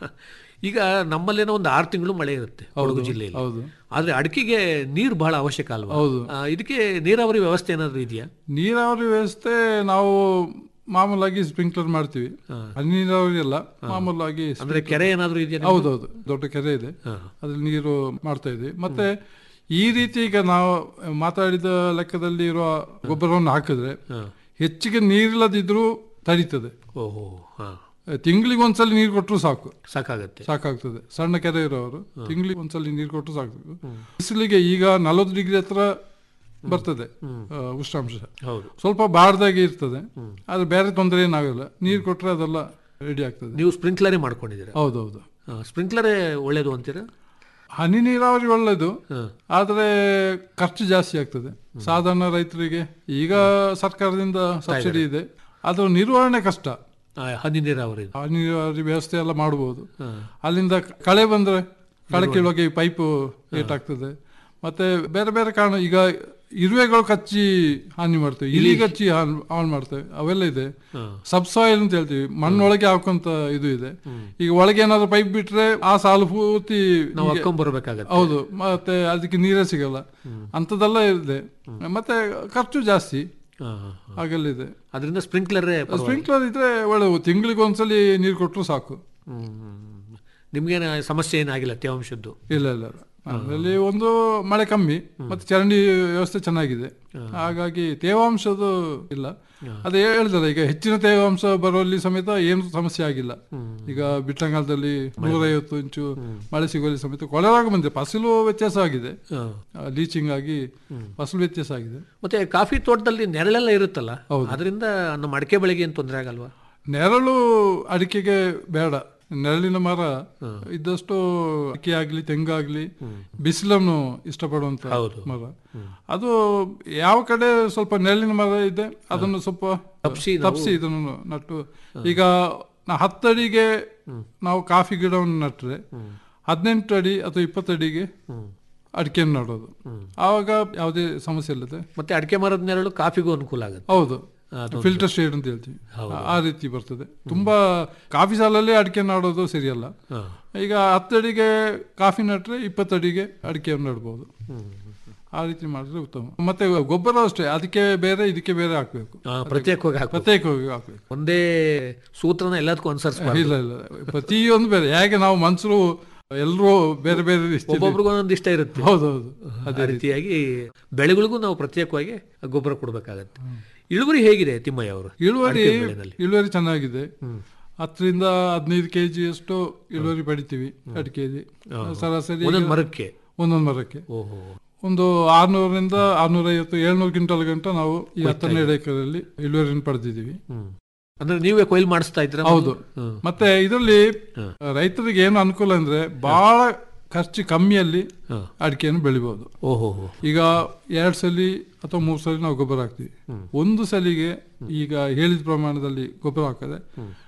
ಈಗ ನಮ್ಮಲ್ಲೇನೋ ಒಂದು ಆರು ತಿಂಗಳು ಮಳೆ ಇರುತ್ತೆ ಕೊಡಗು ಜಿಲ್ಲೆಯಲ್ಲಿ ಹೌದು ಆದ್ರೆ ಅಡಿಕೆಗೆ ನೀರು ಬಹಳ ಅವಶ್ಯಕ ಅಲ್ವಾ ಹೌದು. ಆ, ಇದಕ್ಕೆ ನೀರಾವರಿ ವ್ಯವಸ್ಥೆ ಏನಾದ್ರು ಇದೆಯಾ ನೀರಾವರಿ ವ್ಯವಸ್ಥೆ ನಾವು ಮಾಮೂಲಾಗಿ ಸ್ಪ್ರಿಂಕ್ಲರ್ ಮಾಡ್ತೀವಿ ಹನಿ ನೀರಾವರಿ ಅಲ್ಲ ಮಾಮೂಲಾಗಿ ಅಂದ್ರೆ ಕೆರೆ ಏನಾದ್ರು ಇದೆಯಾ ನಿಮ್ದು? ಹೌದೌದು ದೊಡ್ಡ ಕೆರೆ ಇದೆ ಹಾ. ಅದ್ರಲ್ಲಿ ನೀರು ಮಾಡ್ತಾ ಇದ್ವಿ ಮತ್ತೆ ಈ ರೀತಿ ಈಗ ನಾವು ಮಾತಾಡಿದ ಲೆಕ್ಕದಲ್ಲಿ ಇರುವ ಗೊಬ್ಬರವನ್ನು ಹಾಕಿದ್ರೆ ಹಾ. ಹೆಚ್ಚಿಗೆ ನೀರಿಲ್ಲದಿದ್ರೂ ತಡೀತದೆ ಓಹೋ ಹಾ ತಿಂಗಳಿಗೆ ಒಂದ್ಸಲ ನೀರು ಕೊಟ್ಟರು ಸಾಕು ಸಾಕಾಗತ್ತೆ ಸಾಕಾಗ್ತದೆ ಸಣ್ಣ ಕೆರೆ ಇರೋರು ತಿಂಗಳಿಗೆ ಒಂದ್ಸಲ ನೀರು ಕೊಟ್ಟರು ಸಾಕು ಬಿಸಿಲಿಗೆ ಈಗ ನಲವತ್ತು ಡಿಗ್ರಿ ಹತ್ರ ಬರ್ತದೆ ಆ, ಉಷ್ಣಾಂಶ ಹೌದು ಸ್ವಲ್ಪ ಬಾಡ್ದಾಗೆ ಇರ್ತದೆ ಆದ್ರೆ ಬೇರೆ ತೊಂದರೆ ಏನಾಗಲ್ಲ ನೀರು ಕೊಟ್ರೆ ಅದೆಲ್ಲ ರೆಡಿ ಆಗ್ತದೆ ನೀವು ಸ್ಪ್ರಿಂಕ್ಲರೇ ಮಾಡ್ಕೊಂಡಿದ್ದೀರಾ ಹೌದೌದು ಸ್ಪ್ರಿಂಕ್ಲರೇ ಒಳ್ಳೇದು ಅಂತೀರಾ ಹನಿ ನೀರಾವರಿ ಒಳ್ಳೆಯದು ಹಾ. ಆದರೆ ಖರ್ಚು ಜಾಸ್ತಿ ಆಗ್ತದೆ ಸಾಧಾರಣ ರೈತರಿಗೆ ಈಗ ಸರ್ಕಾರದಿಂದ ಸಬ್ಸಿಡಿ ಇದೆ ಅದರ ನಿರ್ವಹಣೆ ಕಷ್ಟ ಆ, ಹನಿ ನೀರಾವರಿ ಹನಿ ನೀರಾವರಿ ವ್ಯವಸ್ಥೆ ಎಲ್ಲ ಮಾಡಬಹುದು ಹಾ. ಅಲ್ಲಿಂದ ಕಳೆ ಬಂದ್ರೆ ಕಳೆ ಕೀಳುವಾಗ ಈ ಪೈಪ್ ಏಟಾಗ್ತದೆ ಮತ್ತೆ ಬೇರೆ ಬೇರೆ ಕಾರಣ ಈಗ ಇರುವೆಗಳು ಕಚ್ಚಿ ಹಾನಿ ಮಾಡ್ತೇವೆ ಇಲಿ ಕಚ್ಚಿ ಹಾನ್ ಹಾಳು ಮಾಡ್ತೇವೆ ಅವೆಲ್ಲ ಇದೆ ಹಾ. ಸಬ್ ಸಾಯಿಲ್ ಅಂತ ಹೇಳ್ತೀವಿ ಮಣ್ಣೊಳಗೆ ಹಾಕುವಂತ ಇದು ಇದೆ ಈಗ ಒಳಗೆ ಏನಾದ್ರು ಪೈಪ್ ಬಿಟ್ರೆ ಆ ಸಾಲು ಪೂರ್ತಿ ನಾವು ಹಾಕೊಂಡ್ ಬರ್ಬೇಕಾಗತ್ತೆ ಹೌದು ಮತ್ತೆ ಅದಕ್ಕೆ ನೀರೇ ಸಿಗಲ್ಲ ಅಂಥದ್ದೆಲ್ಲ ಇದೆ ಮತ್ತೆ ಖರ್ಚು ಜಾಸ್ತಿ ಹಾ, ಹಾ, ಹಾ. ಹಾಗೆಲ್ಲ ಇದೆ ಅದರಿಂದ ಸ್ಪ್ರಿಂಕ್ಲರೇ ಸ್ಪ್ರಿಂಕ್ಲರ್ ಇದ್ರೆ ಒಳ್ಳೆ ತಿಂಗಳಿಗೆ ಒಂದ್ಸಲಿ ನೀರು ಕೊಟ್ಟರು ಸಾಕು ನಿಮ್ಗೇನು ಸಮಸ್ಯೆ ಏನಾಗಿಲ್ಲ ತೇವಾಂಶದ್ದು ಇಲ್ಲ ಇಲ್ಲ ಇಲ್ಲ ಅದರಲ್ಲಿ ಒಂದು ಮಳೆ ಕಮ್ಮಿ ಮತ್ತೆ ಚರಂಡಿ ವ್ಯವಸ್ಥೆ ಚೆನ್ನಾಗಿದೆ ಹಾಗಾಗಿ ತೇವಾಂಶದ ಇಲ್ಲ ಅದೇ ಹೇಳಿದಲ್ಲ ಈಗ ಹೆಚ್ಚಿನ ತೇವಾಂಶ ಬರುವಲ್ಲಿ ಸಮೇತ ಏನು ಸಮಸ್ಯೆ ಆಗಿಲ್ಲ ಈಗ ಬಿಟ್ಟಂಗಾಲದಲ್ಲಿ ನೂರೈವತ್ತು ಇಂಚು ಮಳೆ ಸಿಗುವಲ್ಲಿ ಸಮೇತ ಕೊಳೆರಾಗ ಬಂದಿದೆ ಫಸಲು ವ್ಯತ್ಯಾಸ ಆಗಿದೆ ಹಾ. ಲೀಚಿಂಗ್ ಆಗಿ ಫಸಲು ವ್ಯತ್ಯಾಸ ಆಗಿದೆ ಮತ್ತೆ ಕಾಫಿ ತೋಟದಲ್ಲಿ ನೆರಳೆಲ್ಲ ಇರುತ್ತಲ್ಲ ಅದರಿಂದ ನಮ್ಮ ಅಡಿಕೆ ಬೆಳೆಗೆ ಏನು ತೊಂದರೆ ಆಗಲ್ವಾ ನೆರಳು ಅಡಿಕೆಗೆ ಬೇಡ ನೆರಳಿನ ಮರ ಇದ್ದಷ್ಟು ಅಡಿಕೆ ಆಗ್ಲಿ ತೆಂಗಾಗ್ಲಿ ಬಿಸಿಲನ್ನು ಇಷ್ಟಪಡುವಂತ ಹೌದು. ಮರ ಅದು ಯಾವ ಕಡೆ ಸ್ವಲ್ಪ ನೆರಳಿನ ಮರ ಇದೆ ಅದನ್ನು ಸ್ವಲ್ಪ ತಪ್ಸಿ ತಪ್ಸಿ ಇದನ್ನು ನಟ್ಟು ಈಗ ನಾ ಹತ್ತು ಅಡಿಗೆ ನಾವು ಕಾಫಿ ಗಿಡವನ್ನು ನಟ್ರೆ ಹದಿನೆಂಟು ಅಡಿ ಅಥವಾ ಇಪ್ಪತ್ತು ಅಡಿಗೆ ಅಡಿಕೆಯನ್ನು ನಡೋದು ಆವಾಗ ಯಾವುದೇ ಸಮಸ್ಯೆ ಇಲ್ಲದೆ ಮತ್ತೆ ಅಡಿಕೆ ಮರದ ನೆರಳು ಕಾಫಿಗೂ ಅನುಕೂಲ ಆಗುತ್ತೆ ಹೌದು ಅದು ಫಿಲ್ಟರ್ ಶೇಡ್ ಅಂತ ಹೇಳ್ತೀವಿ ಆ ರೀತಿ ಬರ್ತದೆ ತುಂಬಾ ಕಾಫಿ ಸಾಲಲ್ಲಿ ಅಡಿಕೆ ನಾಡೋದು ಸರಿಯಲ್ಲ ಹಾ. ಈಗ ಹತ್ತಡಿಗೆ ಕಾಫಿ ನಟ್ರೆ ಇಪ್ಪತ್ತಡಿಗೆ ಅಡಿಕೆಯನ್ನು ನೆಡ್ಬೋದು ಆ ರೀತಿ ಮಾಡಿದ್ರೆ ಉತ್ತಮ ಮತ್ತೆ ಗೊಬ್ಬರ ಅಷ್ಟೇ ಅದಕ್ಕೆ ಬೇರೆ ಇದಕ್ಕೆ ಬೇರೆ ಹಾಕ್ಬೇಕು ಆ, ಪ್ರತ್ಯೇಕವಾಗಿ ಹಾಕ್ಬೇಕು ಪ್ರತ್ಯೇಕವಾಗಿ ಹಾಕ್ಬೇಕು ಒಂದೇ ಸೂತ್ರನ ಎಲ್ಲದಕ್ಕೂ ಅನುಸರಿಸಬಾರ್ದು ಇಲ್ಲ ಇಲ್ಲ ಪ್ರತಿಯೊಂದು ಬೇರೆ ಹೇಗೆ ನಾವು ಮನುಷ್ಯರು ಎಲ್ಲರೂ ಬೇರೆ ಬೇರೆ ರೀತಿ ಒಬ್ಬೊಬ್ರಿಗೂ ಒಂದೊಂದು ಇಷ್ಟ ಇರುತ್ತೆ ಹೌದೌದು ಅದೇ ರೀತಿಯಾಗಿ ಬೆಳೆಗಳಿಗೂ ನಾವು ಪ್ರತ್ಯೇಕವಾಗಿ ಗೊಬ್ಬರ ಕೊಡಬೇಕಾಗತ್ತೆ ಇಳುವರಿ ಹೇಗಿದೆ ತಿಮ್ಮಯ್ಯ ಅವರು ಇಳುವರಿ ಅಡಿಕೆ ಬೆಳೆನಲ್ಲಿ? ಇಳುವರಿ ಚೆನ್ನಾಗಿದೆ ಹತ್ತರಿಂದ ಹದಿನೈದು ಕೆ ಅಷ್ಟು ಇಳುವರಿ ಪಡಿತೀವಿ ಅಡಿಕೆಯಲ್ಲಿ ಸರಾಸರಿ ಈಗ ಒಂದೊಂದು ಮರಕ್ಕೆ ಒಂದೊಂದು ಮರಕ್ಕೆ ಓಹೋ ಒಂದು ಆರ್ನೂರರಿಂದ ಆರ್ನೂರ ಐವತ್ತು ಏಳ್ನೂರು ಕ್ವಿಂಟಲ್ ಗಂಟ ನಾವು ಈ ಹತ್ತೆರಡು ಎಕರೆಯಲ್ಲಿ ಇಳುವರಿಯನ್ನು ಪಡೆದಿದ್ದೀವಿ ಹ್ಮ್ ಅಂದ್ರೆ ನೀವೇ ಕೊಯ್ಲು ಮಾಡಿಸ್ತಾ ಇದ್ರ ಹೌದು ಮತ್ತೆ ಇದರಲ್ಲಿ ರೈತರಿಗೆ ಏನು ಅನುಕೂಲ ಅಂದ್ರೆ ಬಹಳ ಖರ್ಚು ಕಮ್ಮಿಯಲ್ಲಿ ಹಾ. ಅಡಿಕೆಯನ್ನು ಬೆಳಿಬಹುದು ಓಹೋ ಈಗ ಎರಡ್ ಸಲಿ ಅಥವಾ ಮೂರು ಸಲ ನಾವು ಗೊಬ್ಬರ ಹಾಕ್ತಿವಿ ಒಂದು ಸಲಿಗೆ ಈಗ ಹೇಳಿದ ಪ್ರಮಾಣದಲ್ಲಿ ಗೊಬ್ಬರ ಹಾಕಿದ್ರೆ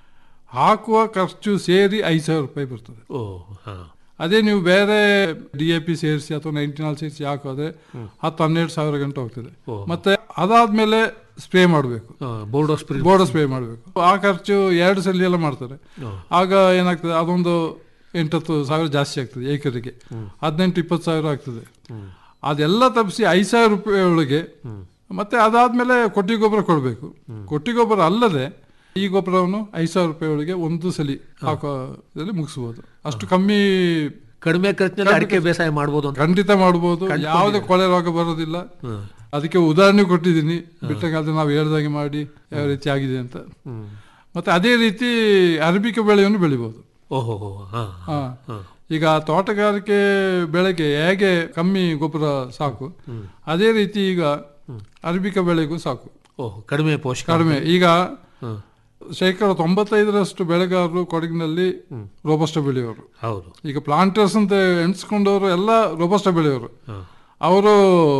ಹಾಕುವ ಖರ್ಚು ಸೇರಿ ಐದು ಸಾವಿರ ರೂಪಾಯಿ ಬರ್ತದೆ ಓ ಹಾ ಅದೇ ನೀವು ಬೇರೆ ಡಿ ಎ ಪಿ ಸೇರಿಸಿ ಅಥವಾ ನೈಂಟಿನಾಲ್ ಸೇರಿಸಿ ಹಾಕೋದ್ರೆ ಹತ್ತು ಹನ್ನೆರಡು ಸಾವಿರ ಗಂಟೆ ಹೋಗ್ತದೆ ಓ. ಮತ್ತೆ ಅದಾದ್ಮೇಲೆ ಸ್ಪ್ರೇ ಮಾಡಬೇಕು ಬೋರ್ಡೋ ಸ್ಪ್ರಿಲ್ ಬೋರ್ಡ್ ಸ್ಪ್ರೇ ಮಾಡಬೇಕು ಆ ಖರ್ಚು ಎರಡು ಸಲ ಎಲ್ಲ ಮಾಡ್ತಾರೆ ಆಗ ಏನಾಗ್ತದೆ ಅದೊಂದು ಎಂಟತ್ತು ಸಾವಿರ ಜಾಸ್ತಿ ಆಗ್ತದೆ ಏಕರಿಗೆ ಹದಿನೆಂಟು ಇಪ್ಪತ್ತು ಸಾವಿರ ಆಗ್ತದೆ ಅದೆಲ್ಲ ತಪ್ಪಿಸಿ ಐದು ಸಾವಿರ ರೂಪಾಯಿ ಒಳಗೆ ಮತ್ತೆ ಅದಾದ್ಮೇಲೆ ಕೊಟ್ಟಿ ಗೊಬ್ಬರ ಕೊಡಬೇಕು ಕೊಟ್ಟಿ ಗೊಬ್ಬರ ಅಲ್ಲದೆ ಈ ಗೊಬ್ಬರವನ್ನು ಐದು ಸಾವಿರ ರೂಪಾಯಿ ಒಳಗೆ ಒಂದು ಸಲಿ ಹಾಕೋದ್ರಲ್ಲಿ ಮುಗಿಸ್ಬೋದು ಅಷ್ಟು ಕಮ್ಮಿ ಕಡಿಮೆ ಖರ್ಚಿನಲ್ಲಿ ಅಡಿಕೆ ಬೇಸಾಯ ಮಾಡ್ಬೋದು ಅಂತ ಖಂಡಿತ ಮಾಡಬಹುದು ಯಾವುದೇ ಕೊಳೆ ರೋಗ ಬರೋದಿಲ್ಲ ಅದಕ್ಕೆ ಉದಾಹರಣೆ ಕೊಟ್ಟಿದ್ದೀನಿ ಬಿಟ್ಟಾಗ ನಾವು ಹೇಳ್ದಾಗೆ ಮಾಡಿ ಯಾವ ರೀತಿ ಆಗಿದೆ ಅಂತ ಮತ್ತೆ ಅದೇ ರೀತಿ ಅರಬಿಕೆ ಬೆಳೆಯನ್ನು ಬೆಳಿಬಹುದು ಓಹೋ ಹೋ ಹಾ ಹಾ. ಈಗ ತೋಟಗಾರಿಕೆ ಬೆಳೆಗೆ ಹೇಗೆ ಕಮ್ಮಿ ಗೊಬ್ಬರ ಸಾಕು ಅದೇ ರೀತಿ ಈಗ ಅರಬಿಕೆ ಬೆಳೆಗೂ ಸಾಕು ಓಹ್ ಕಡಿಮೆ ಪೋಷಕ ಕಡಿಮೆ ಈಗ ಹ್ಮ್. ಶೇಕಡ ತೊಂಬತ್ತೈದರಷ್ಟು ಬೆಳೆಗಾರರು ಕೊಡಗಿನಲ್ಲಿ ರೋಬಸ್ಟ ಬೆಳೆಯೋರು ಹೌದು ಈಗ ಪ್ಲಾಂಟರ್ಸ್ ಅಂತ ಎಣಿಸ್ಕೊಂಡವರು ಎಲ್ಲ ರೋಬಸ್ಟ ಬೆಳೆಯೋರು ಹಾ. ಅವರು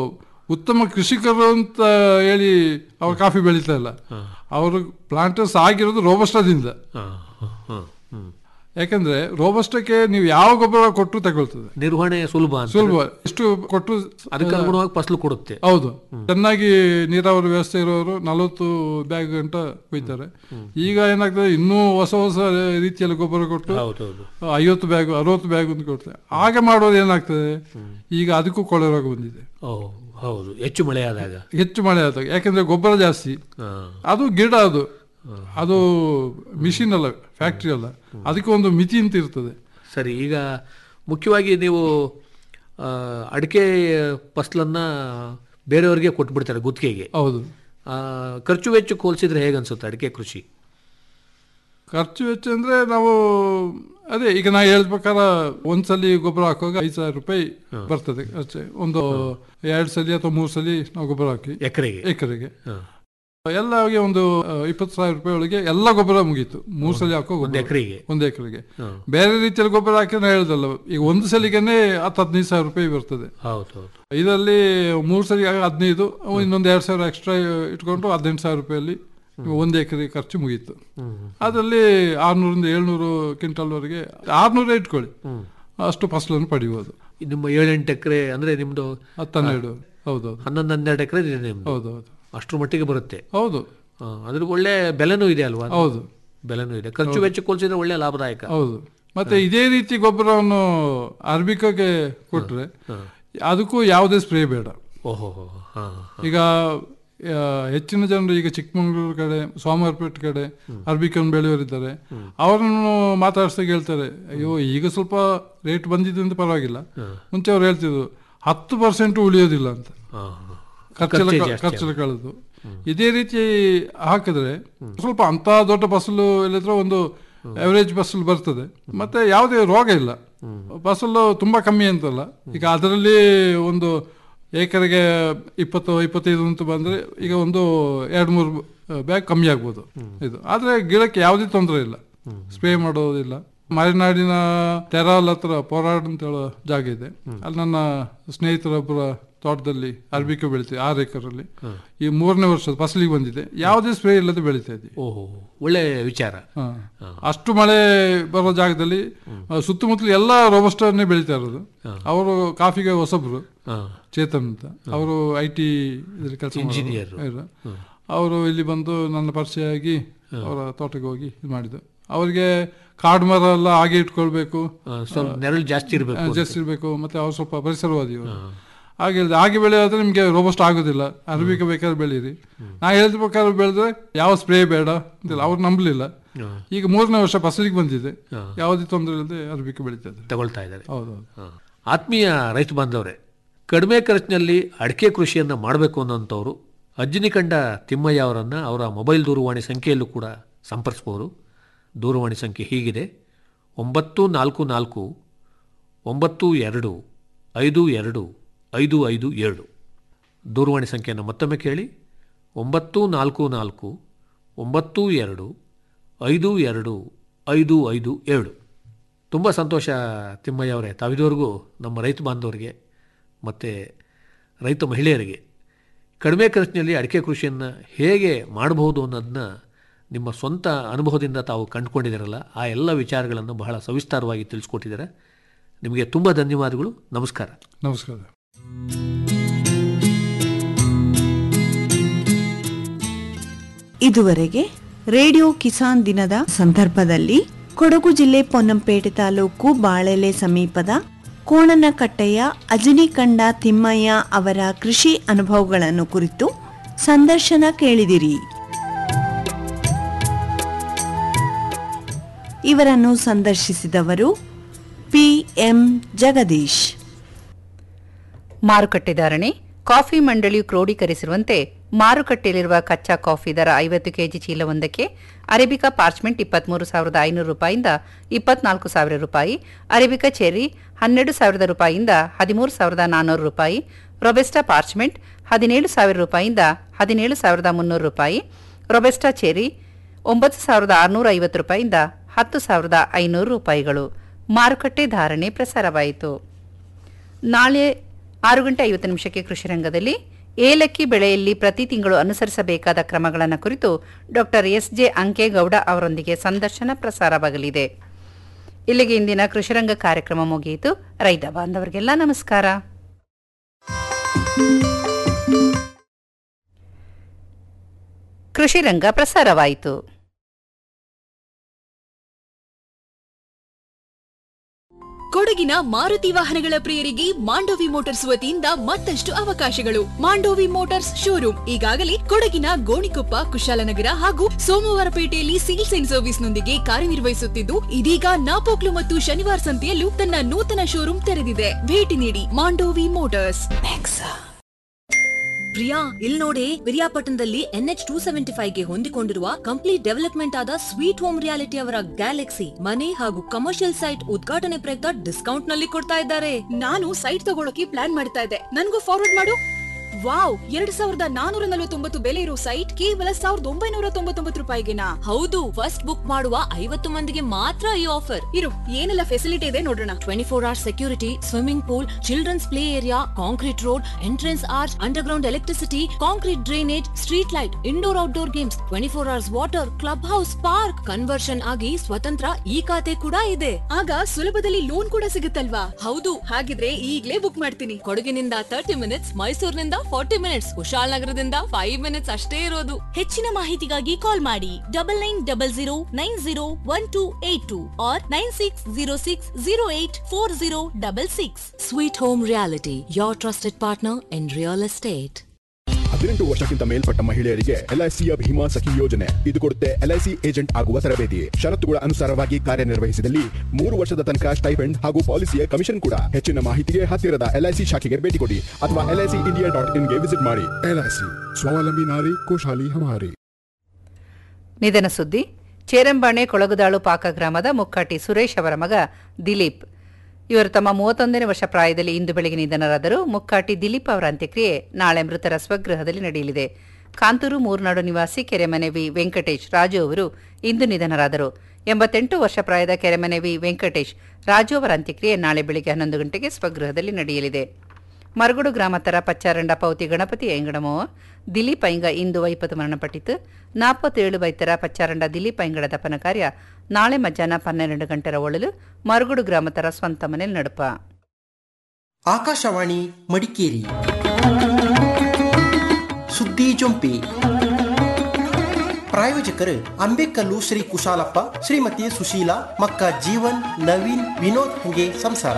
ಉತ್ತಮ ಕೃಷಿಕರು ಅಂತ ಹೇಳಿ ಅವ್ರು ಕಾಫಿ ಬೆಳೀತಾ ಇಲ್ಲ ಅವರು ಪ್ಲಾಂಟರ್ಸ್ ಆಗಿರೋದು ರೋಬಸ್ಟದಿಂದ ಹಾ, ಹಾ, ಹಾ, ಹ್ಮ್. ಯಾಕಂದ್ರೆ ರೋಬಸ್ಟಕ್ಕೆ ನೀವು ಯಾವ ಗೊಬ್ಬರ ಕೊಟ್ಟರು ತಗೊಳ್ತದೆ ನಿರ್ವಹಣೆ ಸುಲಭ ಅಂತ ಸುಲಭ ಎಷ್ಟು ಕೊಟ್ಟು ಅದಕ್ಕೆ ಅನುಗುಣವಾಗಿ ಫಸಲು ಕೊಡುತ್ತೆ ಹೌದು ಚೆನ್ನಾಗಿ ನೀರಾವರಿ ವ್ಯವಸ್ಥೆ ಇರೋರು ನಲವತ್ತು ಬ್ಯಾಗ್ ಗಂಟ ಕೊಯ್ತಾರೆ ಈಗ ಏನಾಗ್ತದೆ ಇನ್ನೂ ಹೊಸ ಹೊಸ ರೀತಿಯಲ್ಲಿ ಗೊಬ್ಬರ ಕೊಟ್ಟು ಹೌದೌದು ಐವತ್ತು ಬ್ಯಾಗ್ ಅರವತ್ತು ಬ್ಯಾಗ್ ಅಂತ ಕೊಡ್ತಾರೆ ಹಾಗೆ ಮಾಡೋದು ಏನಾಗ್ತದೆ ಈಗ ಅದಕ್ಕೂ ಕೊಳೆ ರೋಗ ಬಂದಿದೆ ಓ ಹೌದು ಹೆಚ್ಚು ಮಳೆ ಆದಾಗ ಹೆಚ್ಚು ಮಳೆ ಆದಾಗ ಯಾಕಂದ್ರೆ ಗೊಬ್ಬರ ಜಾಸ್ತಿ ಹಾ. ಅದು ಗಿಡ ಅದು ಅದು ಮಿಷಿನ್ ಅಲ್ಲ ಫ್ಯಾಕ್ಟ್ರಿ ಅಲ್ಲ ಅದಕ್ಕೆ ಒಂದು ಮಿತಿ ಅಂತ ಇರ್ತದೆ ಸರಿ ಈಗ ಮುಖ್ಯವಾಗಿ ನೀವು ಆ, ಅಡಿಕೆ ಫಸಲನ್ನ ಬೇರೆಯವರಿಗೆ ಕೊಟ್ಬಿಡ್ತಾರೆ ಗುತ್ತಿಗೆಗೆ ಹೌದು ಆ, ಖರ್ಚು ವೆಚ್ಚಕ್ಕೆ ಹೋಲಿಸಿದ್ರೆ ಹೇಗೆ ಅನ್ಸುತ್ತೆ ಅಡಿಕೆ ಕೃಷಿ ಖರ್ಚು ವೆಚ್ಚ ಅಂದ್ರೆ ನಾವು ಅದೇ ಈಗ ನಾ ಹೇಳಿದ ಪ್ರಕಾರ ಒಂದ್ಸಲಿ ಗೊಬ್ಬರ ಹಾಕುವಾಗ ಐದು ಸಾವಿರ ರೂಪಾಯಿ ಬರ್ತದೆ ಅಷ್ಟೇ ಒಂದು ಎರಡು ಸಲಿ ಅಥವಾ ಮೂರು ಸಲಿ ನಾವು ಗೊಬ್ಬರ ಹಾಕಿ ಎಕರೆಗೆ ಎಕರೆಗೆ ಹಾ. ಎಲ್ಲಗೆ ಒಂದು ಆ, ಇಪ್ಪತ್ತು ಸಾವಿರ ರೂಪಾಯಿ ಒಳಗೆ ಎಲ್ಲ ಗೊಬ್ಬರ ಮುಗೀತು ಮೂರು ಸಲ ಹಾಕೋ ಒಂದು ಗೊಬ್ಬರ ಎಕರೆಗೆ ಒಂದು ಎಕರೆಗೆ ಬೇರೆ ರೀತಿಯಲ್ಲಿ ಗೊಬ್ಬರ ಹಾಕಿ ನಾ ಹೇಳ್ದಲ್ಲ ಈಗ ಒಂದು ಸಲಿಗೆನೆ ಹತ್ತು ಹದಿನೈದು ಸಾವಿರ ರೂಪಾಯಿ ಬರ್ತದೆ ಹೌದು ಹೌದು ಇದರಲ್ಲಿ ಮೂರು ಸರಿ ಹದಿನೈದು ಇನ್ನೊಂದು ಎರಡು ಸಾವಿರ ಎಕ್ಸ್ಟ್ರಾ ಇಟ್ಕೊಂಡು ಹದಿನೆಂಟು ಸಾವಿರ ರೂಪಾಯಿಯಲ್ಲಿ ಒಂದು ಎಕರೆ ಖರ್ಚು ಮುಗೀತು ಅದರಲ್ಲಿ ಆರ್ನೂರಿಂದ ಏಳ್ನೂರು ಕ್ವಿಂಟಲ್ವರೆಗೆ ಆರ್ನೂರೇ ಇಟ್ಕೊಳ್ಳಿ ಅಷ್ಟು ಫಸಲನ್ನು ಪಡಿಬೋದು ನಿಮ್ಮ ಏಳೆಂಟು ಎಕರೆ ಅಂದ್ರೆ ನಿಮ್ದು ಹತ್ತು ಹನ್ನೆರಡು ಹೌದೌದು ಹನ್ನೊಂದು ಹನ್ನೆರಡು ಎಕರೆ ಇದೆ ನಿಮ್ದು ಹೌದೌದು ಅಷ್ಟ್ರ ಮಟ್ಟಿಗೆ ಬರುತ್ತೆ ಹೌದು ಆ, ಅದ್ರ ಒಳ್ಳೆ ಬೆಲೆನೂ ಇದೆ ಅಲ್ವಾ ಹೌದು ಬೆಲೆನೂ ಇದೆ ಖರ್ಚು ವೆಚ್ಚಕ್ಕೆ ಹೋಲಿಸಿದ್ರೆ ಒಳ್ಳೆ ಲಾಭದಾಯಕ ಹೌದು ಮತ್ತೆ ಇದೇ ರೀತಿ ಗೊಬ್ಬರವನ್ನು ಅರ್ಬಿಕಗೆ ಕೊಟ್ರೆ ಅದಕ್ಕೂ ಯಾವುದೇ ಸ್ಪ್ರೇ ಬೇಡ ಓಹೋ ಹಾ ಈಗ ಆ, ಹೆಚ್ಚಿನ ಜನರು ಈಗ ಚಿಕ್ಕಮಗಳೂರು ಕಡೆ ಸೋಮವಾರಪೇಟೆ ಕಡೆ ಅರ್ಬಿಕನ್ ಬೆಳೆಯೋರಿದ್ದಾರೆ ಅವರನ್ನು ಮಾತಾಡಿಸ್ದಾಗ ಹೇಳ್ತಾರೆ ಅಯ್ಯೋ ಈಗ ಸ್ವಲ್ಪ ರೇಟ್ ಬಂದಿದೆ ಅಂತ ಪರವಾಗಿಲ್ಲ ಮುಂಚೆ ಅವ್ರು ಹೇಳ್ತಿದ್ರು ಹತ್ತು ಪರ್ಸೆಂಟ್ ಉಳಿಯೋದಿಲ್ಲ ಅಂತ ಹಾ ಖರ್ಚೆಲ್ಲ ಖರ್ಚೆಲ್ಲ ಕಳೆದು ಇದೇ ರೀತಿ ಹಾಕಿದ್ರೆ ಸ್ವಲ್ಪ ಅಂತ ದೊಡ್ಡ ಫಸಲು ಇಲ್ಲದ್ರೆ ಒಂದು ಅವರೇಜ್ ಫಸಲು ಬರ್ತದೆ ಮತ್ತೆ ಯಾವುದೇ ರೋಗ ಇಲ್ಲ ಫಸಲು ತುಂಬಾ ಕಮ್ಮಿ ಅಂತಲ್ಲ ಈಗ ಅದರಲ್ಲಿ ಒಂದು ಏಕರಿಗೆ ಇಪ್ಪತ್ತು ಇಪ್ಪತ್ತೈದು ಅಂತ ಬಂದ್ರೆ ಈಗ ಒಂದು ಎರಡು ಮೂರು ಬ್ಯಾಗ್ ಕಮ್ಮಿ ಆಗ್ಬೋದು ಇದು ಆದ್ರೆ ಗಿಡಕ್ಕೆ ಯಾವುದೇ ತೊಂದರೆ ಇಲ್ಲ ಸ್ಪ್ರೇ ಮಾಡೋದಿಲ್ಲ ಮಲೆನಾಡಿನ ತೆರಾಲ್ ಹತ್ರ ಪೋರಾಡ್ ಅಂತ ಹೇಳೋ ಜಾಗ ಇದೆ ಅಲ್ಲಿ ನನ್ನ ಸ್ನೇಹಿತರೊಬ್ಬರ ತೋಟದಲ್ಲಿ ಅರ್ಬಿಕೆ ಬೆಳಿತೀವಿ ಆರು ಎಕರಲ್ಲಿ ಈ ಮೂರನೇ ವರ್ಷದ ಫಸಲಿಗೆ ಬಂದಿದೆ ಯಾವುದೇ ಸ್ಪ್ರೇ ಇಲ್ಲದೆ ಬೆಳಿತಾ ಇದ್ದೀವಿ ಓಹೋ ಒಳ್ಳೆ ವಿಚಾರ ಹಾ. ಅಷ್ಟು ಮಳೆ ಬರೋ ಜಾಗದಲ್ಲಿ ಆ, ಸುತ್ತಮುತ್ತಲು ಎಲ್ಲ ರೋಬಸ್ಟನ್ನೇ ಬೆಳೀತಾ ಇರೋದು ಅವರು ಕಾಫಿಗೆ ಹೊಸಬ್ರು ಹಾ ಚೇತನ್ ಅಂತ ಅವರು ಐ ಟಿ ಕೆಲಸ Engineer. ಅವರು ಇಲ್ಲಿ ಬಂದು ನನ್ನ ಪರಿಚಯ ಆಗಿ ಅವರ ತೋಟಕ್ಕೆ ಹೋಗಿ ಇದು ಮಾಡಿದ್ದು ಅವರಿಗೆ ಕಾಡು ಮರ ಎಲ್ಲ ಹಾಗೆ ಇಟ್ಕೊಳ್ಬೇಕು ಆ, ಸ್ವಲ್ಪ ನೆರಳು ಜಾಸ್ತಿ ಇರಬೇಕು ಜಾಸ್ತಿ ಇರಬೇಕು ಮತ್ತೆ ಅವ್ರು ಸ್ವಲ್ಪ ಪರಿಸರವಾದಿ ಅವರು ಹಾಗೆ ಹೇಳಿದೆ ಹಾಗೆ ಬೆಳೆಯೋದ್ರೆ ನಿಮಗೆ ರೋಬಸ್ಟ್ ಆಗೋದಿಲ್ಲ ಅರಬಿಕ ಬೇಕಾದ್ರೆ ಬೆಳೀರಿ ನಾ ಹೇಳಿದ ಪ್ರಕಾರ ಬೆಳೆದ್ರೆ ಯಾವ ಸ್ಪ್ರೇ ಬೇಡ ಅಂತಿಲ್ಲ ಅವ್ರು ನಂಬಲಿಲ್ಲ ಈಗ ಮೂರನೇ ವರ್ಷ ಫಸಲಿಗೆ ಬಂದಿದೆ ಯಾವುದೇ ತೊಂದರೆ ಇಲ್ಲದೆ ಅರಬಿಕ ಬೆಳೀತದೆ ತಗೊಳ್ತಾ ಇದ್ದಾರೆ ಹೌದೌದು ಹ. ಆತ್ಮೀಯ ರೈತ ಬಾಂಧವರೇ ಕಡಿಮೆ ಖರ್ಚಿನಲ್ಲಿ ಅಡಿಕೆ ಕೃಷಿಯನ್ನು ಮಾಡಬೇಕು ಅನ್ನೋಂಥವ್ರು ಅಜ್ಜಿನಿಕಂಡ ತಿಮ್ಮಯ್ಯ ಅವರನ್ನು ಅವರ ಮೊಬೈಲ್ ದೂರವಾಣಿ ಸಂಖ್ಯೆಯಲ್ಲೂ ಕೂಡ ಸಂಪರ್ಸ್ಬೋದು ದೂರವಾಣಿ ಸಂಖ್ಯೆ ಹೀಗಿದೆ ಒಂಬತ್ತು ನಾಲ್ಕು ನಾಲ್ಕು ಒಂಬತ್ತು ಎರಡು ಐದು ಎರಡು ಐದು ಐದು ಏಳು ದೂರವಾಣಿ ಸಂಖ್ಯೆಯನ್ನು ಮತ್ತೊಮ್ಮೆ ಕೇಳಿ ಒಂಬತ್ತು ನಾಲ್ಕು ನಾಲ್ಕು ಒಂಬತ್ತು ಎರಡು ಐದು ಎರಡು ಐದು ಐದು ಏಳು ತುಂಬ ಸಂತೋಷ ತಿಮ್ಮಯ್ಯ ಅವರೇ ತಾವಿದವರೆಗೂ ನಮ್ಮ ರೈತ ಬಾಂಧವರಿಗೆ ಮತ್ತು ರೈತ ಮಹಿಳೆಯರಿಗೆ ಕಡಿಮೆ ಖರ್ಚಿನಲ್ಲಿ ಅಡಿಕೆ ಕೃಷಿಯನ್ನು ಹೇಗೆ ಮಾಡಬಹುದು ಅನ್ನೋದನ್ನ ನಿಮ್ಮ ಸ್ವಂತ ಅನುಭವದಿಂದ ತಾವು ಕಂಡುಕೊಂಡಿದ್ದೀರಲ್ಲ ಆ ಎಲ್ಲ ವಿಚಾರಗಳನ್ನು ಬಹಳ ಸವಿಸ್ತಾರವಾಗಿ ತಿಳಿಸ್ಕೊಟ್ಟಿದ್ದಾರೆ ನಿಮಗೆ ತುಂಬ ಧನ್ಯವಾದಗಳು ನಮಸ್ಕಾರ ನಮಸ್ಕಾರ ಇದುವರೆಗೆ ರೇಡಿಯೋ ಕಿಸಾನ್ ದಿನದ ಸಂದರ್ಭದಲ್ಲಿ ಕೊಡಗು ಜಿಲ್ಲೆ ಪೊನ್ನಂಪೇಟೆ ತಾಲೂಕು ಬಾಳೆಲೆ ಸಮೀಪದ ಕೋಣನಕಟ್ಟೆಯ ಅಜನಿಕಂಡ ತಿಮ್ಮಯ್ಯ ಅವರ ಕೃಷಿ ಅನುಭವಗಳನ್ನು ಕುರಿತು ಸಂದರ್ಶನ ಕೇಳಿದಿರಿ ಇವರನ್ನು ಸಂದರ್ಶಿಸಿದವರು ಪಿ ಎಂ ಜಗದೀಶ್ ಮಾರುಕಟ್ಟೆ ಧಾರಣೆ ಕಾಫಿ ಮಂಡಳಿಯು ಕ್ರೋಢೀಕರಿಸಿರುವಂತೆ ಮಾರುಕಟ್ಟೆಯಲ್ಲಿರುವ ಕಚ್ಚಾ ಕಾಫಿ ದರ ಐವತ್ತು ಕೆಜಿ ಚೀಲವೊಂದಕ್ಕೆ ಅರೇಬಿಕಾ ಪಾರ್ಚ್ಮೆಂಟ್ ಇಪ್ಪತ್ಮೂರು ಸಾವಿರದ ಐನೂರು ರೂಪಾಯಿಂದ ಇಪ್ಪತ್ನಾಲ್ಕು ಸಾವಿರ ರೂಪಾಯಿ ಅರೇಬಿಕಾ ಚೆರ್ರಿ ಹನ್ನೆರಡು ಸಾವಿರದ ರೂಪಾಯಿಯಿಂದ ಹದಿಮೂರು ಸಾವಿರದ ನಾನ್ನೂರು ರೂಪಾಯಿ ರೊಬೆಸ್ಟಾ ಪಾರ್ಚ್ಮೆಂಟ್ ಹದಿನೇಳು ಸಾವಿರ ರೂಪಾಯಿಯಿಂದ ಹದಿನೇಳು ಸಾವಿರದ ಮುನ್ನೂರು ರೂಪಾಯಿ ರೊಬೆಸ್ಟಾ ಚೆರ್ರಿ ಒಂಬತ್ತು ಸಾವಿರದ ಆರುನೂರ ಐವತ್ತು ರೂಪಾಯಿಯಿಂದ ಹತ್ತು ಸಾವಿರದ ಐನೂರು ರೂಪಾಯಿಗಳು ಮಾರುಕಟ್ಟೆ ಧಾರಣೆ ಪ್ರಸಾರವಾಯಿತು ನಾಳೆ ಆರು ಗಂಟೆ ಐವತ್ತು ನಿಮಿಷಕ್ಕೆ ಕೃಷಿ ರಂಗದಲ್ಲಿ ಏಲಕ್ಕಿ ಬೆಳೆಯಲ್ಲಿ ಪ್ರತಿ ತಿಂಗಳು ಅನುಸರಿಸಬೇಕಾದ ಕ್ರಮಗಳನ್ನು ಕುರಿತು ಡಾಕ್ಟರ್ ಎಸ್ ಜೆ ಅಂಕೇಗೌಡ ಅವರೊಂದಿಗೆ ಸಂದರ್ಶನ ಪ್ರಸಾರವಾಗಲಿದೆ ಇಲ್ಲಿಗೆ ಇಂದಿನ ಕೃಷಿರಂಗ ಕಾರ್ಯಕ್ರಮ ಮುಗಿಯಿತು ರೈತ ಬಾಂಧವರಿಗೆಲ್ಲ ನಮಸ್ಕಾರ ಕೃಷಿರಂಗ ಪ್ರಸಾರವಾಯಿತು ಕೊಡಗಿನ ಮಾರುತಿ ವಾಹನಗಳ ಪ್ರಿಯರಿಗೆ ಮಾಂಡೋವಿ ಮೋಟಾರ್ಸ್ ವತಿಯಿಂದ ಮತ್ತಷ್ಟು ಅವಕಾಶಗಳು ಮಾಂಡೋವಿ ಮೋಟಾರ್ಸ್ ಶೋರೂಮ್ ಈಗಾಗಲೇ ಕೊಡಗಿನ ಗೋಣಿಕೊಪ್ಪ ಕುಶಾಲನಗರ ಹಾಗೂ ಸೋಮವಾರಪೇಟೆಯಲ್ಲಿ ಸೇಲ್ಸ್ ಅಂಡ್ ಸರ್ವಿಸ್ ನೊಂದಿಗೆ ಕಾರ್ಯನಿರ್ವಹಿಸುತ್ತಿದ್ದು ಇದೀಗ ನಾಪೋಕ್ಲು ಮತ್ತು ಶನಿವಾರ ಸಂತೆಯಲ್ಲೂ ತನ್ನ ನೂತನ ಶೋರೂಮ್ ತೆರೆದಿದೆ ಭೇಟಿ ನೀಡಿ ಮಾಂಡೋವಿ ಮೋಟಾರ್ಸ್ ಪ್ರಿಯಾ ಇಲ್ ನೋಡಿ ವಿರಿಯಾಪಟ್ಟಣದಲ್ಲಿ ಎನ್ಎಚ್ ಟೂ ಸೆವೆಂಟಿ ಫೈವ್ ಗೆ ಹೊಂದಿಕೊಂಡಿರುವ ಕಂಪ್ಲೀಟ್ ಡೆವಲಪ್ಮೆಂಟ್ ಆದ ಸ್ವೀಟ್ ಹೋಮ್ ರಿಯಾಲಿಟಿ ಅವರ ಗ್ಯಾಲಕ್ಸಿ ಮನೆ ಹಾಗೂ ಕಮರ್ಷಿಯಲ್ ಸೈಟ್ ಉದ್ಘಾಟನೆ ಪ್ರಯುಕ್ತ ಡಿಸ್ಕೌಂಟ್ ನಲ್ಲಿ ಕೊಡ್ತಾ ಇದ್ದಾರೆ ನಾನು ಸೈಟ್ ತಗೊಳಕ್ಕೆ ಪ್ಲಾನ್ ಮಾಡ್ತಾ ಇದ್ದೆ ನನ್ಗೂ ಫಾರ್ವರ್ಡ್ ಮಾಡು ವಾವ್ ಎರಡ್ ಸಾವಿರದ ನಾನೂರ ನಲವತ್ತೊಂಬತ್ತು ಬೆಲೆ ಇರೋ ಸೈಟ್ ಕೇವಲ ಸಾವಿರದ ಒಂಬೈನೂರ ತೊಂಬತ್ತೊಂಬತ್ತು ರೂಪಾಯಿಗೆನಾ ಹೌದು ಫಸ್ಟ್ ಬುಕ್ ಮಾಡುವ ಐವತ್ತು ಮಂದಿಗೆ ಮಾತ್ರ ಈ ಆಫರ್ ಇರು ಏನೆಲ್ಲ ಫೆಸಿಲಿಟಿ ಇದೆ ನೋಡೋಣ twenty four hours security swimming pool children's play area concrete road entrance arch underground electricity concrete drainage street light indoor outdoor games twenty four hours water club house park conversion ಆಗಿ ಸ್ವತಂತ್ರ ಈ ಖಾತೆ ಕೂಡ ಇದೆ ಆಗ ಸುಲಭದಲ್ಲಿ ಲೋನ್ ಕೂಡ ಸಿಗುತ್ತಲ್ವಾ ಹೌದು ಹಾಗಿದ್ರೆ ಈಗ್ಲೇ ಬುಕ್ ಮಾಡ್ತೀನಿ ಕೊಡಗಿನಿಂದ ತರ್ಟಿ ಮಿನಿಟ್ಸ್ ಮೈಸೂರಿನಿಂದ ಫಾರ್ಟಿ ಮಿನಿಟ್ಸ್ ಕುಶಾಲನಗರದಿಂದ ಫೈವ್ ಮಿನಿಟ್ಸ್ ಅಷ್ಟೇ ಇರೋದು ಹೆಚ್ಚಿನ ಮಾಹಿತಿಗಾಗಿ ಕಾಲ್ ಮಾಡಿ double nine double zero nine zero one two eight two R nine six zero six zero eight four zero double six sweet home reality your trusted partner in real estate ಹದಿನೆಂಟು ವರ್ಷಕ್ಕಿಂತ ಮೇಲ್ಪಟ್ಟ ಮಹಿಳೆಯರಿಗೆ ಎಲ್ಐಸಿಯ ಭೀಮಾ ಸಖಿ ಯೋಜನೆ ಇದು ಕೊಡುತ್ತೆ ಎಲ್ಐಸಿ ಏಜೆಂಟ್ ಆಗುವ ತರಬೇತಿ ಷರತ್ತುಗಳ ಅನುಸಾರವಾಗಿ ಕಾರ್ಯನಿರ್ವಹಿಸಿದಲ್ಲಿ ಮೂರು ವರ್ಷದ ತನಕ ಸ್ಟೈಫೆಂಡ್ ಹಾಗೂ ಪಾಲಿಸಿಯ ಕಮಿಷನ್ ಕೂಡ ಹೆಚ್ಚಿನ ಮಾಹಿತಿಗೆ ಹತ್ತಿರದ ಎಲ್ಐಸಿ ಶಾಖೆಗೆ ಭೇಟಿ ಕೊಡಿ ಅಥವಾ ಎಲ್ಐಸಿ ಇಂಡಿಯಾ ಡಾಟ್ ಇನ್ಗೆ ವಿಸಿಟ್ ಮಾಡಿ ಎಲ್ಐಸಿ ಸ್ವಾವಲಂಬಿ ನಾರಿ ಕೋಶಾಲಿ ಹಮಾರಿ ನಿಧನ ಸುದ್ದಿ ಚೇರಂಬಾಣೆ ಕೊಳಗುದಾಳು ಪಾಕ ಗ್ರಾಮದ ಮುಕ್ಕಾಟಿ ಸುರೇಶ್ ಅವರ ಮಗ ದಿಲೀಪ್ ಇವರು ತಮ್ಮ ಮೂವತ್ತೊಂದನೇ ವರ್ಷ ಪ್ರಾಯದಲ್ಲಿ ಇಂದು ಬೆಳಗ್ಗೆ ನಿಧನರಾದರು ಮುಕ್ಕಾಟಿ ದಿಲೀಪ್ ಅವರ ಅಂತ್ಯಕ್ರಿಯೆ ನಾಳೆ ಮೃತರ ಸ್ವಗೃಹದಲ್ಲಿ ನಡೆಯಲಿದೆ ಕಾಂತೂರು ಮೂರ್ನಾಡು ನಿವಾಸಿ ಕೆರೆಮನೆ ವಿ ವೆಂಕಟೇಶ್ ರಾಜು ಅವರು ಇಂದು ನಿಧನರಾದರು ಎಂಬತ್ತೆಂಟು ವರ್ಷ ಪ್ರಾಯದ ಕೆರೆಮನೆ ವಿ ವೆಂಕಟೇಶ್ ರಾಜು ಅವರ ಅಂತ್ಯಕ್ರಿಯೆ ನಾಳೆ ಬೆಳಗ್ಗೆ ಹನ್ನೊಂದು ಗಂಟೆಗೆ ಸ್ವಗೃಹದಲ್ಲಿ ನಡೆಯಲಿದೆ ಮರಗುಡು ಗ್ರಾಮತರ ಪಚ್ಚಾರಂಡ ಪೌತಿ ಗಣಪತಿ ಎಂಗಡಮೋ ದಿಲೀಪ್ ಐಂಗ ಇಂದು ವೈಪತ್ತು ಮರಣಪಟ್ಟಿತು ನಾற்பತ್ತೇಳು ವೈದ್ಯರ ಪಚ್ಚಾರಂಡ ದಿಲೀಪ್ ಐಂಗಡ ದಪನ ಕಾರ್ಯ ನಾಳೆ ಮಧ್ಯಾಹ್ನ ಪನ್ನೆರಡು ಗಂಟೆರ ಒಳಲು ಮರಗುಡು ಗ್ರಾಮತರ ಸ್ವಂತ ಮನೆಯಲ್ಲಿ ನಡುಪ ಆಕಾಶವಾಣಿ ಮಡಿಕೇರಿ ಸುದ್ದಿ ಜೊಂಪಿ ಪ್ರಾಯೋಜಕರು ಅಂಬೇಕಲ್ಲು ಶ್ರೀ ಕುಶಾಲಪ್ಪ ಶ್ರೀಮತಿ ಸುಶೀಲಾ ಮಕ್ಕ ಜೀವನ್ ನವೀನ್ ವಿನೋದ್ ಹಂಗೆ ಸಂಸಾರ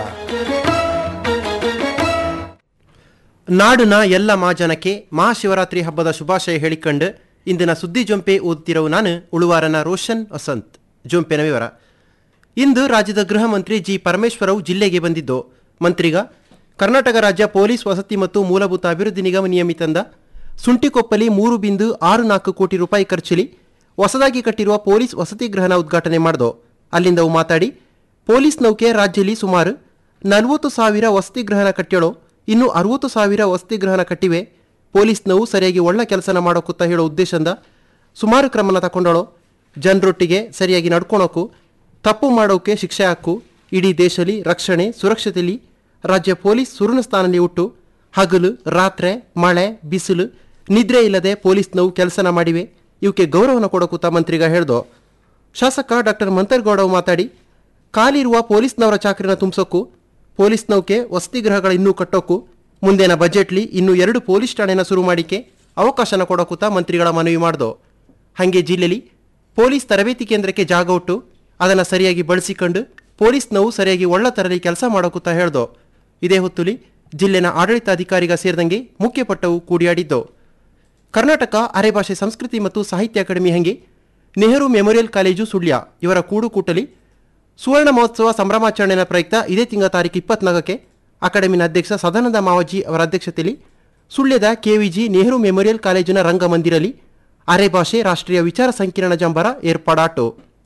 ನಾಡಿನ ಎಲ್ಲ ಮಾಜನಕ್ಕೆ ಮಹಾಶಿವರಾತ್ರಿ ಹಬ್ಬದ ಶುಭಾಶಯ ಹೇಳಿಕೊಂಡು ಇಂದಿನ ಸುದ್ದಿ ಜೊಂಪೆ ಓದುತ್ತಿರುವ ನಾನು ಉಳುವಾರನ ರೋಷನ್ ವಸಂತ್ ಜೊಂಪೆನ ವಿವರ ಇಂದು ರಾಜ್ಯದ ಗೃಹ ಮಂತ್ರಿ ಜಿ ಪರಮೇಶ್ವರವು ಜಿಲ್ಲೆಗೆ ಬಂದಿದ್ದು ಮಂತ್ರಿಗ ಕರ್ನಾಟಕ ರಾಜ್ಯ ಪೊಲೀಸ್ ವಸತಿ ಮತ್ತು ಮೂಲಭೂತ ಅಭಿವೃದ್ಧಿ ನಿಗಮ ನಿಯಮಿತಂದ ಸುಂಟಿಕೊಪ್ಪಲಿ ಮೂರು ಬಿಂದು ಆರು ನಾಲ್ಕು ಕೋಟಿ ರೂಪಾಯಿ ಖರ್ಚಲ್ಲಿ ಹೊಸದಾಗಿ ಕಟ್ಟಿರುವ ಪೊಲೀಸ್ ವಸತಿ ಗೃಹನ ಉದ್ಘಾಟನೆ ಮಾಡಿದೋ ಅಲ್ಲಿಂದ ಅವು ಮಾತಾಡಿ ಪೊಲೀಸ್ ನೌಕೆ ರಾಜ್ಯದಲ್ಲಿ ಸುಮಾರು ನಲವತ್ತು ಸಾವಿರ ವಸತಿ ಗೃಹನ ಕಟ್ಟ್ಯಳೋ ಇನ್ನು ಅರವತ್ತು ಸಾವಿರ ವಸತಿ ಗೃಹನ ಕಟ್ಟಿವೆ ಪೊಲೀಸ್ನವು ಸರಿಯಾಗಿ ಒಳ್ಳೆ ಕೆಲಸನ ಮಾಡೋಕುತ್ತ ಹೇಳೋ ಉದ್ದೇಶದಿಂದ ಸುಮಾರು ಕ್ರಮನ ತಗೊಂಡಳೋ ಜನರೊಟ್ಟಿಗೆ ಸರಿಯಾಗಿ ನಡ್ಕೊಳೋಕು ತಪ್ಪು ಮಾಡೋಕೆ ಶಿಕ್ಷೆ ಹಾಕು ಇಡೀ ದೇಶದಲ್ಲಿ ರಕ್ಷಣೆ ಸುರಕ್ಷತೆಯಲ್ಲಿ ರಾಜ್ಯ ಪೊಲೀಸ್ ಸುರುನ ಸ್ಥಾನದಲ್ಲಿ ಉಟ್ಟು ಹಗಲು ರಾತ್ರೆ ಮಳೆ ಬಿಸಿಲು ನಿದ್ರೆ ಇಲ್ಲದೆ ಪೊಲೀಸ್ನವು ಕೆಲಸನ ಮಾಡಿವೆ ಇವಕ್ಕೆ ಗೌರವನ ಕೊಡೋಕುತ್ತ ಮಂತ್ರಿಗ ಹೇಳ್ದೋ ಶಾಸಕ ಡಾಕ್ಟರ್ ಮಂತರ್ಗೌಡವು ಮಾತಾಡಿ ಖಾಲಿರುವ ಪೊಲೀಸ್ನವರ ಚಾಕರಿನ ತುಂಬಿಸೋಕು ಪೊಲೀಸ್ ನೌಕೆ ವಸತಿ ಗೃಹಗಳ ಇನ್ನೂ ಕಟ್ಟೋಕು ಮುಂದಿನ ಬಜೆಟ್ಲಿ ಇನ್ನೂ ಎರಡು ಪೊಲೀಸ್ ಠಾಣೆನ ಶುರು ಮಾಡಿಕೆ ಅವಕಾಶನ ಕೊಡೋಕುತ್ತ ಮಂತ್ರಿಗಳ ಮನವಿ ಮಾಡ್ದೋ ಹಾಗೆ ಜಿಲ್ಲೆಯಲ್ಲಿ ಪೊಲೀಸ್ ತರಬೇತಿ ಕೇಂದ್ರಕ್ಕೆ ಜಾಗ ಉಟ್ಟು ಅದನ್ನು ಸರಿಯಾಗಿ ಬಳಸಿಕೊಂಡು ಪೊಲೀಸ್ನವು ಸರಿಯಾಗಿ ಒಳ್ಳೆ ತರಲಿ ಕೆಲಸ ಮಾಡೋಕುತ್ತ ಹೇಳ್ದೋ ಇದೇ ಹೊತ್ತುಲಿ ಜಿಲ್ಲೆನ ಆಡಳಿತಾಧಿಕಾರಿಗ ಸೇರಿದಂಗೆ ಮುಖ್ಯಪಟ್ಟವು ಕೂಡಿಯಾಡಿದ್ದು ಕರ್ನಾಟಕ ಅರೆಭಾಷೆ ಸಂಸ್ಕೃತಿ ಮತ್ತು ಸಾಹಿತ್ಯ ಅಕಾಡೆಮಿ ಹಂಗೆ ನೆಹರು ಮೆಮೋರಿಯಲ್ ಕಾಲೇಜು ಸುಳ್ಯ ಇವರ ಕೂಡು ಕೂಟಲಿ ಸುವರ್ಣ ಮಹೋತ್ಸವ ಸಂಭ್ರಮಾಚರಣೆಯ ಪ್ರಯುಕ್ತ ಇದೇ ತಿಂಗಳ ತಾರೀಕು ಇಪ್ಪತ್ನಾಲ್ಕಕ್ಕೆ ಅಕಾಡೆಮಿನ ಅಧ್ಯಕ್ಷ ಸದಾನಂದ ಮಾವಜಿ ಅವರ ಅಧ್ಯಕ್ಷತೆಯಲ್ಲಿ ಸುಳ್ಯದ ಕೆವಿಜಿ ನೆಹರು ಮೆಮೋರಿಯಲ್ ಕಾಲೇಜಿನ ರಂಗಮಂದಿರಲ್ಲಿ ಅರೆಭಾಷೆ ರಾಷ್ಟ್ರೀಯ ವಿಚಾರ ಸಂಕಿರಣ ಜಂಬರ ಏರ್ಪಾಡಾಟು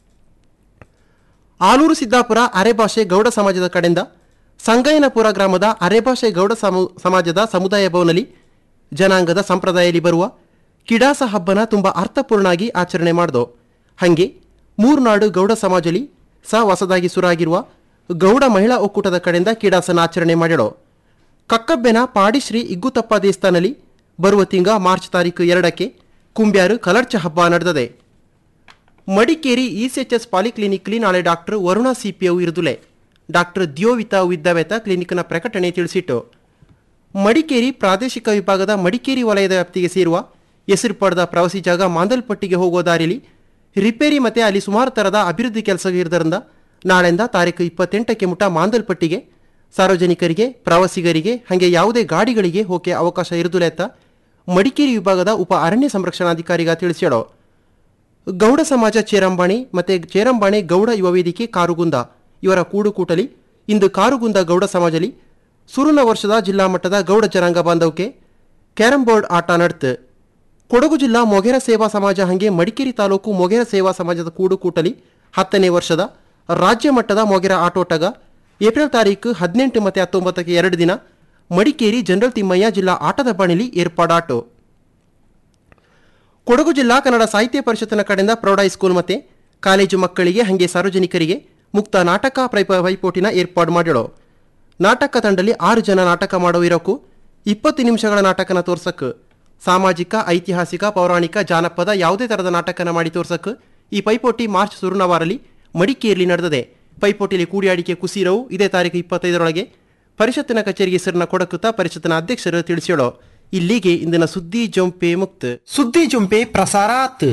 ಆಲೂರು ಸಿದ್ದಾಪುರ ಅರೆಭಾಷೆ ಗೌಡ ಸಮಾಜದ ಕಡೆಯಿಂದ ಸಂಗಯ್ಯನಪುರ ಗ್ರಾಮದ ಅರೆಭಾಷೆ ಗೌಡ ಸಮು- ಸಮಾಜದ ಸಮುದಾಯ ಭವನಲ್ಲಿ ಜನಾಂಗದ ಸಂಪ್ರದಾಯದಲ್ಲಿ ಬರುವ ಕಿಡಾಸ ಹಬ್ಬನ ತುಂಬ ಅರ್ಥಪೂರ್ಣಾಗಿ ಆಚರಣೆ ಮಾಡ್ದೋ ಹಾಗೆ ಮೂರ್ನಾಡು ಗೌಡ ಸಮಾಜಲಿ ಸಹ ಹೊಸದಾಗಿ ಸುರಾಗಿರುವ ಗೌಡ ಮಹಿಳಾ ಒಕ್ಕೂಟದ ಕಡೆಯಿಂದ ಕಿಡಾಸನ ಆಚರಣೆ ಮಾಡಿಡೋ ಕಕ್ಕಬ್ಬೆನ ಪಾಡಿಶ್ರೀ ಇಗ್ಗುತಪ್ಪ ದೇವಸ್ಥಾನದಲ್ಲಿ ಬರುವ ತಿಂಗ ಮಾರ್ಚ್ ತಾರೀಕು ಎರಡಕ್ಕೆ ಕುಂಬ್ಯಾರು ಕಲರ್ಚ ಹಬ್ಬ ನಡೆದದೆ ಮಡಿಕೇರಿ ಇಸಿಎಚ್ಎಸ್ ಪಾಲಿಕ್ಲಿನಿಕ್ಲಿ ನಾಳೆ ಡಾಕ್ಟರ್ ವರುಣ ಸಿಪಿಯು ಇರುದುಲೆ ಡಾಕ್ಟರ್ ದಿಯೋವಿತಾ ವಿದ್ಯಾವೇತ ಕ್ಲಿನಿಕ್ನ ಪ್ರಕಟಣೆ ತಿಳಿಸಿಟ್ಟು ಮಡಿಕೇರಿ ಪ್ರಾದೇಶಿಕ ವಿಭಾಗದ ಮಡಿಕೇರಿ ವಲಯದ ವ್ಯಾಪ್ತಿಗೆ ಸೇರುವ ಹೆಸರು ಪಡೆದ ಪ್ರವಾಸಿ ಜಾಗ ಮಾಂದಲ್ಪಟ್ಟಿಗೆ ಹೋಗುವ ದಾರಿಲಿ ರಿಪೇರಿ ಮತ್ತೆ ಅಲ್ಲಿ ಸುಮಾರು ಥರದ ಅಭಿವೃದ್ಧಿ ಕೆಲಸ ಇರೋದ್ರಿಂದ ನಾಳೆಯಿಂದ ತಾರೀಕು ಇಪ್ಪತ್ತೆಂಟಕ್ಕೆ ಮುಟ ಮಾಂದಲ್ಪಟ್ಟಿಗೆ ಸಾರ್ವಜನಿಕರಿಗೆ ಪ್ರವಾಸಿಗರಿಗೆ ಹಾಗೆ ಯಾವುದೇ ಗಾಡಿಗಳಿಗೆ ಹೋಗಕ್ಕೆ ಅವಕಾಶ ಇರುದಿಲ್ಲ ಅಂತ ಮಡಿಕೇರಿ ವಿಭಾಗದ ಉಪ ಅರಣ್ಯ ಸಂರಕ್ಷಣಾಧಿಕಾರಿಗ ತಿಳಿಸ್ಯಾಡೋ ಗೌಡ ಸಮಾಜ ಚೇರಂಬಾಣಿ ಮತ್ತೆ ಚೇರಂಬಾಣಿ ಗೌಡ ಯುವ ವೇದಿಕೆ ಕಾರುಗುಂದ ಇವರ ಕೂಡುಕೂಟಲಿ ಇಂದು ಕಾರುಗುಂದ ಗೌಡ ಸಮಾಜಲಿ ಸುರುನ ವರ್ಷದ ಜಿಲ್ಲಾ ಮಟ್ಟದ ಗೌಡ ಜನಾಂಗ ಬಾಂಧವಕ್ಕೆ ಕ್ಯಾರಂ ಬೋರ್ಡ್ ಆಟ ನಡೆತು ಕೊಡಗು ಜಿಲ್ಲಾ ಮೊಗೆರ ಸೇವಾ ಸಮಾಜ ಹಂಗೆ ಮಡಿಕೇರಿ ತಾಲೂಕು ಮೊಗೆರ ಸೇವಾ ಸಮಾಜದ ಕೂಡುಕೂಟಲಿ ಹತ್ತನೇ ವರ್ಷದ ರಾಜ್ಯ ಮಟ್ಟದ ಮೊಗೆರ ಆಟೋಟಗ ಏಪ್ರಿಲ್ ತಾರೀಕು ಹದಿನೆಂಟು ಮತ್ತು ಹತ್ತೊಂಬತ್ತಕ್ಕೆ ಎರಡು ದಿನ ಮಡಿಕೇರಿ ಜನರಲ್ ತಿಮ್ಮಯ್ಯ ಜಿಲ್ಲಾ ಆಟದ ಬಾಣಿಲಿ ಏರ್ಪಾಡಾಟು ಕೊಡಗು ಜಿಲ್ಲಾ ಕನ್ನಡ ಸಾಹಿತ್ಯ ಪರಿಷತ್ತಿನ ಕಡೆಯಿಂದ ಪ್ರೌಢ ಹೈಸ್ಕೂಲ್ ಮತ್ತೆ ಕಾಲೇಜು ಮಕ್ಕಳಿಗೆ ಹಾಗೆ ಸಾರ್ವಜನಿಕರಿಗೆ ಮುಕ್ತ ನಾಟಕ ಪ್ರೈಪ ಪೈಪೋಟಿನ ಏರ್ಪಾಡು ಮಾಡಿಡೋ ನಾಟಕ ತಂಡದಲ್ಲಿ ಆರು ಜನ ನಾಟಕ ಮಾಡೋ ಇರೋಕು ಇಪ್ಪತ್ತು ನಿಮಿಷಗಳ ನಾಟಕನ ತೋರ್ಸಕ್ಕೆ ಸಾಮಾಜಿಕ ಐತಿಹಾಸಿಕ ಪೌರಾಣಿಕ ಜಾನಪದ ಯಾವುದೇ ಥರದ ನಾಟಕನ ಮಾಡಿ ತೋರ್ಸಕ್ಕೆ ಈ ಪೈಪೋಟಿ ಮಾರ್ಚ್ ಸುರುನವಾರಲ್ಲಿ ಮಡಿಕೇರಿಯಲ್ಲಿ ನಡೆದಿದೆ ಪೈಪೋಟಿಯಲ್ಲಿ ಕೂಡಿಯಾಡಿಕೆ ಕುಸಿರವು ಇದೇ ತಾರೀಕು ಇಪ್ಪತ್ತೈದರೊಳಗೆ ಪರಿಷತ್ತಿನ ಕಚೇರಿಗೆ ಹೆಸರನ್ನ ಕೊಡಕುತ್ತಾ ಪರಿಷತ್ತಿನ ಅಧ್ಯಕ್ಷರು ತಿಳಿಸ್ಯಾಳೋ ಇಲ್ಲಿಗೆ ಇಂದಿನ ಸುದ್ದಿ ಜೊಂಪೆ ಮುಕ್ತ ಸುದ್ದಿ ಜೊಂಪೆ ಪ್ರಸಾರಾತ್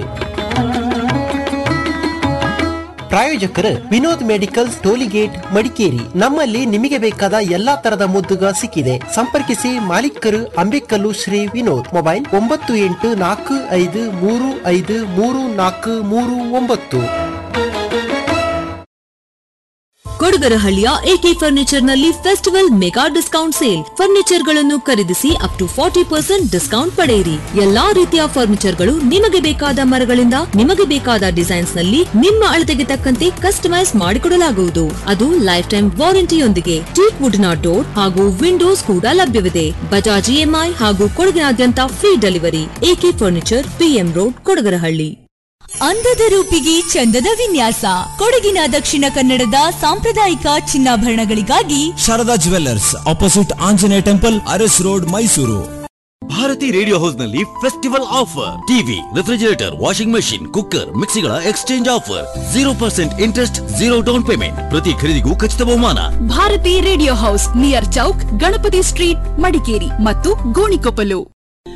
ಪ್ರಾಯೋಜಕರು ವಿನೋದ್ ಮೆಡಿಕಲ್ಸ್ ಟೋಲಿಗೇಟ್ ಮಡಿಕೇರಿ ನಮ್ಮಲ್ಲಿ ನಿಮಗೆ ಬೇಕಾದ ಎಲ್ಲಾ ತರದ ಮುದ್ದುಗ ಸಿಕ್ಕಿದೆ ಸಂಪರ್ಕಿಸಿ ಮಾಲೀಕರು ಅಂಬೇಕಲ್ಲು ಶ್ರೀ ವಿನೋದ್ ಮೊಬೈಲ್ ಒಂಬತ್ತು ಎಂಟು ನಾಲ್ಕು ಐದು ಮೂರು ಐದು ಮೂರು ನಾಲ್ಕು ಮೂರು ಒಂಬತ್ತು ಕೊಡಗರಹಳ್ಳಿಯ ಎಕೆ ಫರ್ನಿಚರ್ ನಲ್ಲಿ festival mega discount sale furniture ಗಳನ್ನು ಖರೀದಿಸಿ up to forty percent discount ಪಡೆಯಿರಿ ಎಲ್ಲಾ ರೀತಿಯ ಫರ್ನಿಚರ್ ಗಳು ನಿಮಗೆ ಬೇಕಾದ ಮರಗಳಿಂದ ನಿಮಗೆ ಬೇಕಾದ ಡಿಸೈನ್ಸ್ ನಲ್ಲಿ ನಿಮ್ಮ ಅಳತೆಗೆ ತಕ್ಕಂತೆ ಕಸ್ಟಮೈಸ್ ಮಾಡಿಕೊಡಲಾಗುವುದು ಅದು ಲೈಫ್ ಟೈಮ್ ವಾರಂಟಿಯೊಂದಿಗೆ ಟೀಕ್ ವುಡ್ನ ಡೋರ್ ಹಾಗೂ ವಿಂಡೋಸ್ ಕೂಡ ಲಭ್ಯವಿದೆ ಬಜಾಜ್ ಇಎಂಐ ಹಾಗೂ ಕೊಡಗಿನಾದ್ಯಂತ free delivery AK furniture PM road Kodagarahalli ಅಂದದ ರೂಪಿಗೆ ಚಂದದ ವಿನ್ಯಾಸ ಕೊಡಗಿನ ದಕ್ಷಿಣ ಕನ್ನಡದ ಸಾಂಪ್ರದಾಯಿಕ ಚಿನ್ನಾಭರಣಗಳಿಗಾಗಿ Sharada jewellers opposite Anjaneya temple Urs road Mysuru Bharati radio house ನಲ್ಲಿ festival offer TV refrigerator washing machine cooker ಮಿಕ್ಸಿಗಳ exchange offer zero percent interest zero down payment ಪ್ರತಿ ಖರೀದಿಗೂ ಖಚಿತ ಬಹುಮಾನ Bharati radio house near Chowk Ganapati street Madikeri ಮತ್ತು ಗೋಣಿಕೊಪ್ಪಲು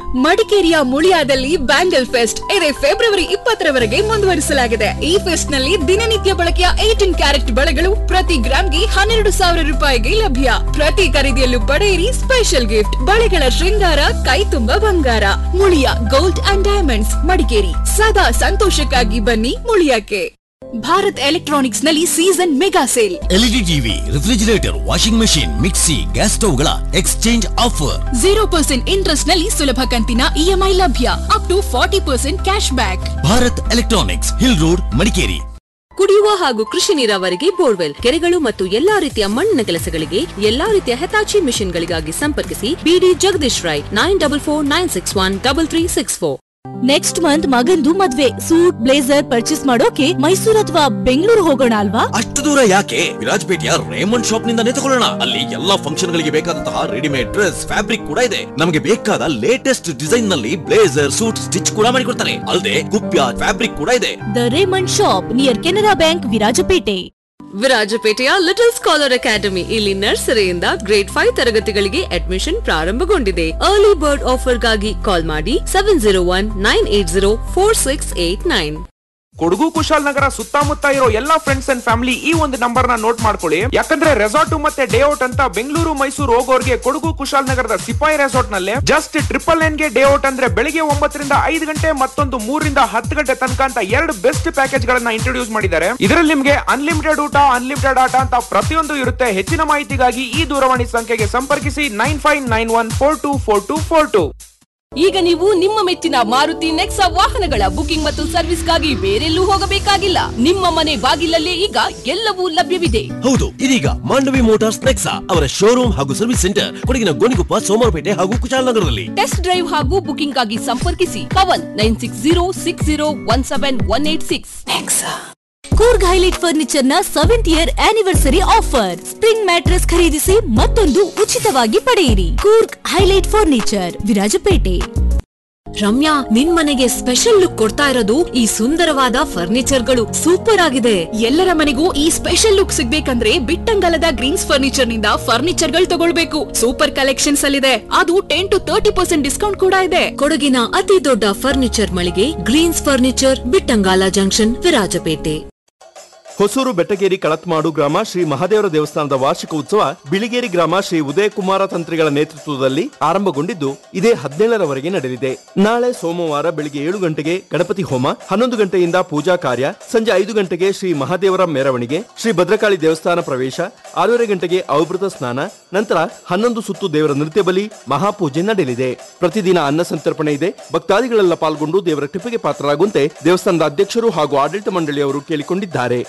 ಮಡಿಕೇರಿಯ ಮುಳಿಯಾದಲ್ಲಿ ಬ್ಯಾಂಗಲ್ ಫೆಸ್ಟ್ ಇದೇ ಫೆಬ್ರವರಿ ಇಪ್ಪತ್ತರವರೆಗೆ ಮುಂದುವರಿಸಲಾಗಿದೆ ಈ ಫೆಸ್ಟ್ ನಲ್ಲಿ ದಿನನಿತ್ಯ ಬಳಕೆಯ ಏಟೀನ್ ಕ್ಯಾರೆಟ್ ಬಳೆಗಳು ಪ್ರತಿ ಗ್ರಾಮ್ಗೆ ಹನ್ನೆರಡು ಸಾವಿರ ರೂಪಾಯಿಗೆ ಲಭ್ಯ ಪ್ರತಿ ಖರೀದಿಯಲ್ಲೂ ಪಡೆಯಿರಿ ಸ್ಪೆಷಲ್ ಗಿಫ್ಟ್ ಬಳೆಗಳ ಶೃಂಗಾರ ಕೈ ತುಂಬ ಬಂಗಾರ Muliya gold and diamonds Madikeri ಸದಾ ಸಂತೋಷಕ್ಕಾಗಿ ಬನ್ನಿ ಮುಳಿಯಕ್ಕೆ ಭಾರತ್ ಎಲೆಕ್ಟ್ರಾನಿಕ್ಸ್ ನಲ್ಲಿ season mega sale LED TV refrigerator washing machine mixie gas ಸ್ಟವ್ಗಳ exchange offer zero percent interest ನಲ್ಲಿ ಸುಲಭ ಕಂತಿನ ಇಎಂಐ ಲಭ್ಯ up to forty percent cash back Bharat electronics hill road Madikeri ಕುಡಿಯುವ ಹಾಗೂ ಕೃಷಿ ನೀರಾವರಿಗೆ ಬೋರ್ವೆಲ್ ಕೆರೆಗಳು ಮತ್ತು ಎಲ್ಲಾ ರೀತಿಯ ಮಣ್ಣಿನ ಕೆಲಸಗಳಿಗೆ ಎಲ್ಲಾ ರೀತಿಯ ಹೆತಾಚಿ ಮಿಷನ್ಗಳಿಗಾಗಿ ಸಂಪರ್ಕಿಸಿ ಬಿಡಿ Jagadish Rai nine double four nine six one double three six four next month ಮಗಂದು ಮದ್ವೆ ಸೂಟ್ ಬ್ಲೇಸರ್ ಪರ್ಚೇಸ್ ಮಾಡೋಕೆ ಮೈಸೂರು ಅಥವಾ ಬೆಂಗಳೂರು ಹೋಗೋಣ ಅಲ್ವಾ ಅಷ್ಟು ದೂರ ಯಾಕೆ ವಿರಾಜಪೇಟೆಯ ರೇಮಂಡ್ ಶಾಪ್ ನಿಂದಾನೇ ತಗೊಳ್ಳೋಣ ಅಲ್ಲಿ ಎಲ್ಲಾ ಫಂಕ್ಷನ್ ಗಳಿಗೆ ಬೇಕಾದಂತಹ ರೆಡಿಮೇಡ್ ಡ್ರೆಸ್ ಫ್ಯಾಬ್ರಿಕ್ ಕೂಡ ಇದೆ ನಮಗೆ ಬೇಕಾದ ಲೇಟೆಸ್ಟ್ ಡಿಸೈನ್ ನಲ್ಲಿ ಬ್ಲೇಸರ್ ಸೂಟ್ ಸ್ಟಿಚ್ ಕೂಡ ಮಾಡಿಕೊಡ್ತಾರೆ ಅಲ್ಲದೆ ಕುಪ್ಯ ಫ್ಯಾಬ್ರಿಕ್ ಕೂಡ ಇದೆ the Raymond shop near Canara bank Virajpet ವಿರಾಜಪೇಟೆಯ ಲಿಟಲ್ ಸ್ಕಾಲರ್ ಅಕಾಡೆಮಿ ಇಲ್ಲಿ ನರ್ಸರಿಯಿಂದ ಗ್ರೇಡ್ ಫೈವ್ ತರಗತಿಗಳಿಗೆ ಅಡ್ಮಿಷನ್ ಪ್ರಾರಂಭಗೊಂಡಿದೆ ಅರ್ಲಿ ಬರ್ಡ್ ಆಫರ್ಗಾಗಿ ಕಾಲ್ ಮಾಡಿ seven zero one nine eight zero four six eight nine Kodagu Kushalnagar ಸುತ್ತಮುತ್ತ ಇರೋ ಎಲ್ಲಾ ಫ್ರೆಂಡ್ಸ್ ಅಂಡ್ ಫ್ಯಾಮಿಲಿ ಈ ಒಂದು ನಂಬರ್ ನ ನೋಟ್ ಮಾಡ್ಕೊಳ್ಳಿ ಯಾಕಂದ್ರೆ ರೆಸಾರ್ಟ್ ಮತ್ತೆ ಡೇ ಔಟ್ ಅಂತ ಬೆಂಗಳೂರು ಮೈಸೂರು ಹೋಗೋರ್ಗೆ ಕೊಡಗು ಕುಶಾಲನಗರದ ಸಿಪಾಯಿ ರೆಸಾರ್ಟ್ ನಲ್ಲಿ ಜಸ್ಟ್ ಟ್ರಿಪಲ್ ನೈನ್ ಗೆ ಡೇ ಔಟ್ ಅಂದ್ರೆ ಬೆಳಿಗ್ಗೆ ಒಂಬತ್ತರಿಂದ ಐದು ಗಂಟೆ ಮತ್ತೊಂದು ಮೂರರಿಂದ ಹತ್ತು ಗಂಟೆ ತನಕ ಅಂತ ಎರಡು ಬೆಸ್ಟ್ ಪ್ಯಾಕೇಜ್ ಗಳನ್ನ ಇಂಟ್ರೊಡ್ಯೂಸ್ ಮಾಡಿದ್ದಾರೆ ಇದರಲ್ಲಿ ನಿಮ್ಗೆ ಅನ್ಲಿಮಿಟೆಡ್ ಊಟ ಅನ್ಲಿಮಿಟೆಡ್ ಆಟ ಅಂತ ಪ್ರತಿಯೊಂದು ಇರುತ್ತೆ ಹೆಚ್ಚಿನ ಮಾಹಿತಿಗಾಗಿ ಈ ದೂರವಾಣಿ ಸಂಖ್ಯೆಗೆ ಸಂಪರ್ಕಿಸಿ nine five nine one four two four two four two ಈಗ ನೀವು ನಿಮ್ಮ ಮೆಚ್ಚಿನ ಮಾರುತಿ ನೆಕ್ಸಾ ವಾಹನಗಳ ಬುಕಿಂಗ್ ಮತ್ತು ಸರ್ವಿಸ್ಗಾಗಿ ಬೇರೆಲ್ಲೂ ಹೋಗಬೇಕಾಗಿಲ್ಲ ನಿಮ್ಮ ಮನೆ ಬಾಗಿಲಲ್ಲೇ ಈಗ ಎಲ್ಲವೂ ಲಭ್ಯವಿದೆ ಹೌದು ಇದೀಗ ಮಾಂಡವಿ ಮೋಟಾರ್ಸ್ ನೆಕ್ಸಾ ಅವರ ಶೋರೂಮ್ ಹಾಗೂ ಸರ್ವಿಸ್ ಸೆಂಟರ್ ಕೊಡಗಿನ ಗೋಣಿಕೊಪ್ಪ ಸೋಮವಾರಪೇಟೆ ಹಾಗೂ ಕುಶಾಲನಗರದಲ್ಲಿ ಟೆಸ್ಟ್ ಡ್ರೈವ್ ಹಾಗೂ ಬುಕಿಂಗ್ ಆಗಿ ಸಂಪರ್ಕಿಸಿ Pavan nine six zero six zero one seven one eight six Coorg highlight furniture ನ seventh year anniversary offer spring mattress ಖರೀದಿಸಿ ಮತ್ತೊಂದು ಉಚಿತವಾಗಿ ಪಡೆಯಿರಿ ಕೂರ್ಗ್ ಹೈಲೈಟ್ ಫರ್ನಿಚರ್ ವಿರಾಜಪೇಟೆ ರಮ್ಯಾ ನಿನ್ ಮನೆಗೆ ಸ್ಪೆಷಲ್ ಲುಕ್ ಕೊಡ್ತಾ ಇರೋದು ಈ ಸುಂದರವಾದ ಫರ್ನಿಚರ್ಗಳು ಸೂಪರ್ ಆಗಿದೆ ಎಲ್ಲರ ಮನೆಗೂ ಈ ಸ್ಪೆಷಲ್ ಲುಕ್ ಸಿಗ್ಬೇಕಂದ್ರೆ ಬಿಟ್ಟಂಗಲದ ಗ್ರೀನ್ಸ್ ಫರ್ನಿಚರ್ ನಿಂದ ಫರ್ನಿಚರ್ ಗಳು ತಗೊಳ್ಬೇಕು ಸೂಪರ್ ಕಲೆಕ್ಷನ್ಸ್ ಅಲ್ಲಿದೆ ಅದು ten to thirty percent discount ಕೂಡ ಇದೆ ಕೊಡಗಿನ ಅತಿ ದೊಡ್ಡ ಫರ್ನಿಚರ್ ಮಳಿಗೆ Greens furniture Bittangala junction Virajpet Hosur Bettageri Kalathmadu ಗ್ರಾಮ ಶ್ರೀ ಮಹಾದೇವರ ದೇವಸ್ಥಾನದ ವಾರ್ಷಿಕ ಉತ್ಸವ ಬಿಳಿಗೇರಿ ಗ್ರಾಮ ಶ್ರೀ ಉದಯಕುಮಾರ ತಂತ್ರಿಗಳ ನೇತೃತ್ವದಲ್ಲಿ ಆರಂಭಗೊಂಡಿದ್ದು ಇದೇ ಹದಿನೇಳರವರೆಗೆ ನಡೆಯಲಿದೆ ನಾಳೆ ಸೋಮವಾರ ಬೆಳಿಗ್ಗೆ ಏಳು ಗಂಟೆಗೆ ಗಣಪತಿ ಹೋಮ ಹನ್ನೊಂದು ಗಂಟೆಯಿಂದ ಪೂಜಾ ಕಾರ್ಯ ಸಂಜೆ ಐದು ಗಂಟೆಗೆ ಶ್ರೀ ಮಹಾದೇವರ ಮೆರವಣಿಗೆ ಶ್ರೀ ಭದ್ರಕಾಳಿ ದೇವಸ್ಥಾನ ಪ್ರವೇಶ ಆರೂವರೆ ಗಂಟೆಗೆ ಅವಭೃತ ಸ್ನಾನ ನಂತರ ಹನ್ನೊಂದು ಸುತ್ತು ದೇವರ ನೃತ್ಯ ಬಲಿ ಮಹಾಪೂಜೆ ನಡೆಯಲಿದೆ ಪ್ರತಿದಿನ ಅನ್ನ ಸಂತರ್ಪಣೆ ಇದೆ ಭಕ್ತಾದಿಗಳೆಲ್ಲ ಪಾಲ್ಗೊಂಡು ದೇವರ ಕೃಪೆಗೆ ಪಾತ್ರರಾಗುವಂತೆ ದೇವಸ್ಥಾನದ ಅಧ್ಯಕ್ಷರು ಹಾಗೂ ಆಡಳಿತ ಮಂಡಳಿಯವರು ಕೇಳಿಕೊಂಡಿದ್ದಾರೆ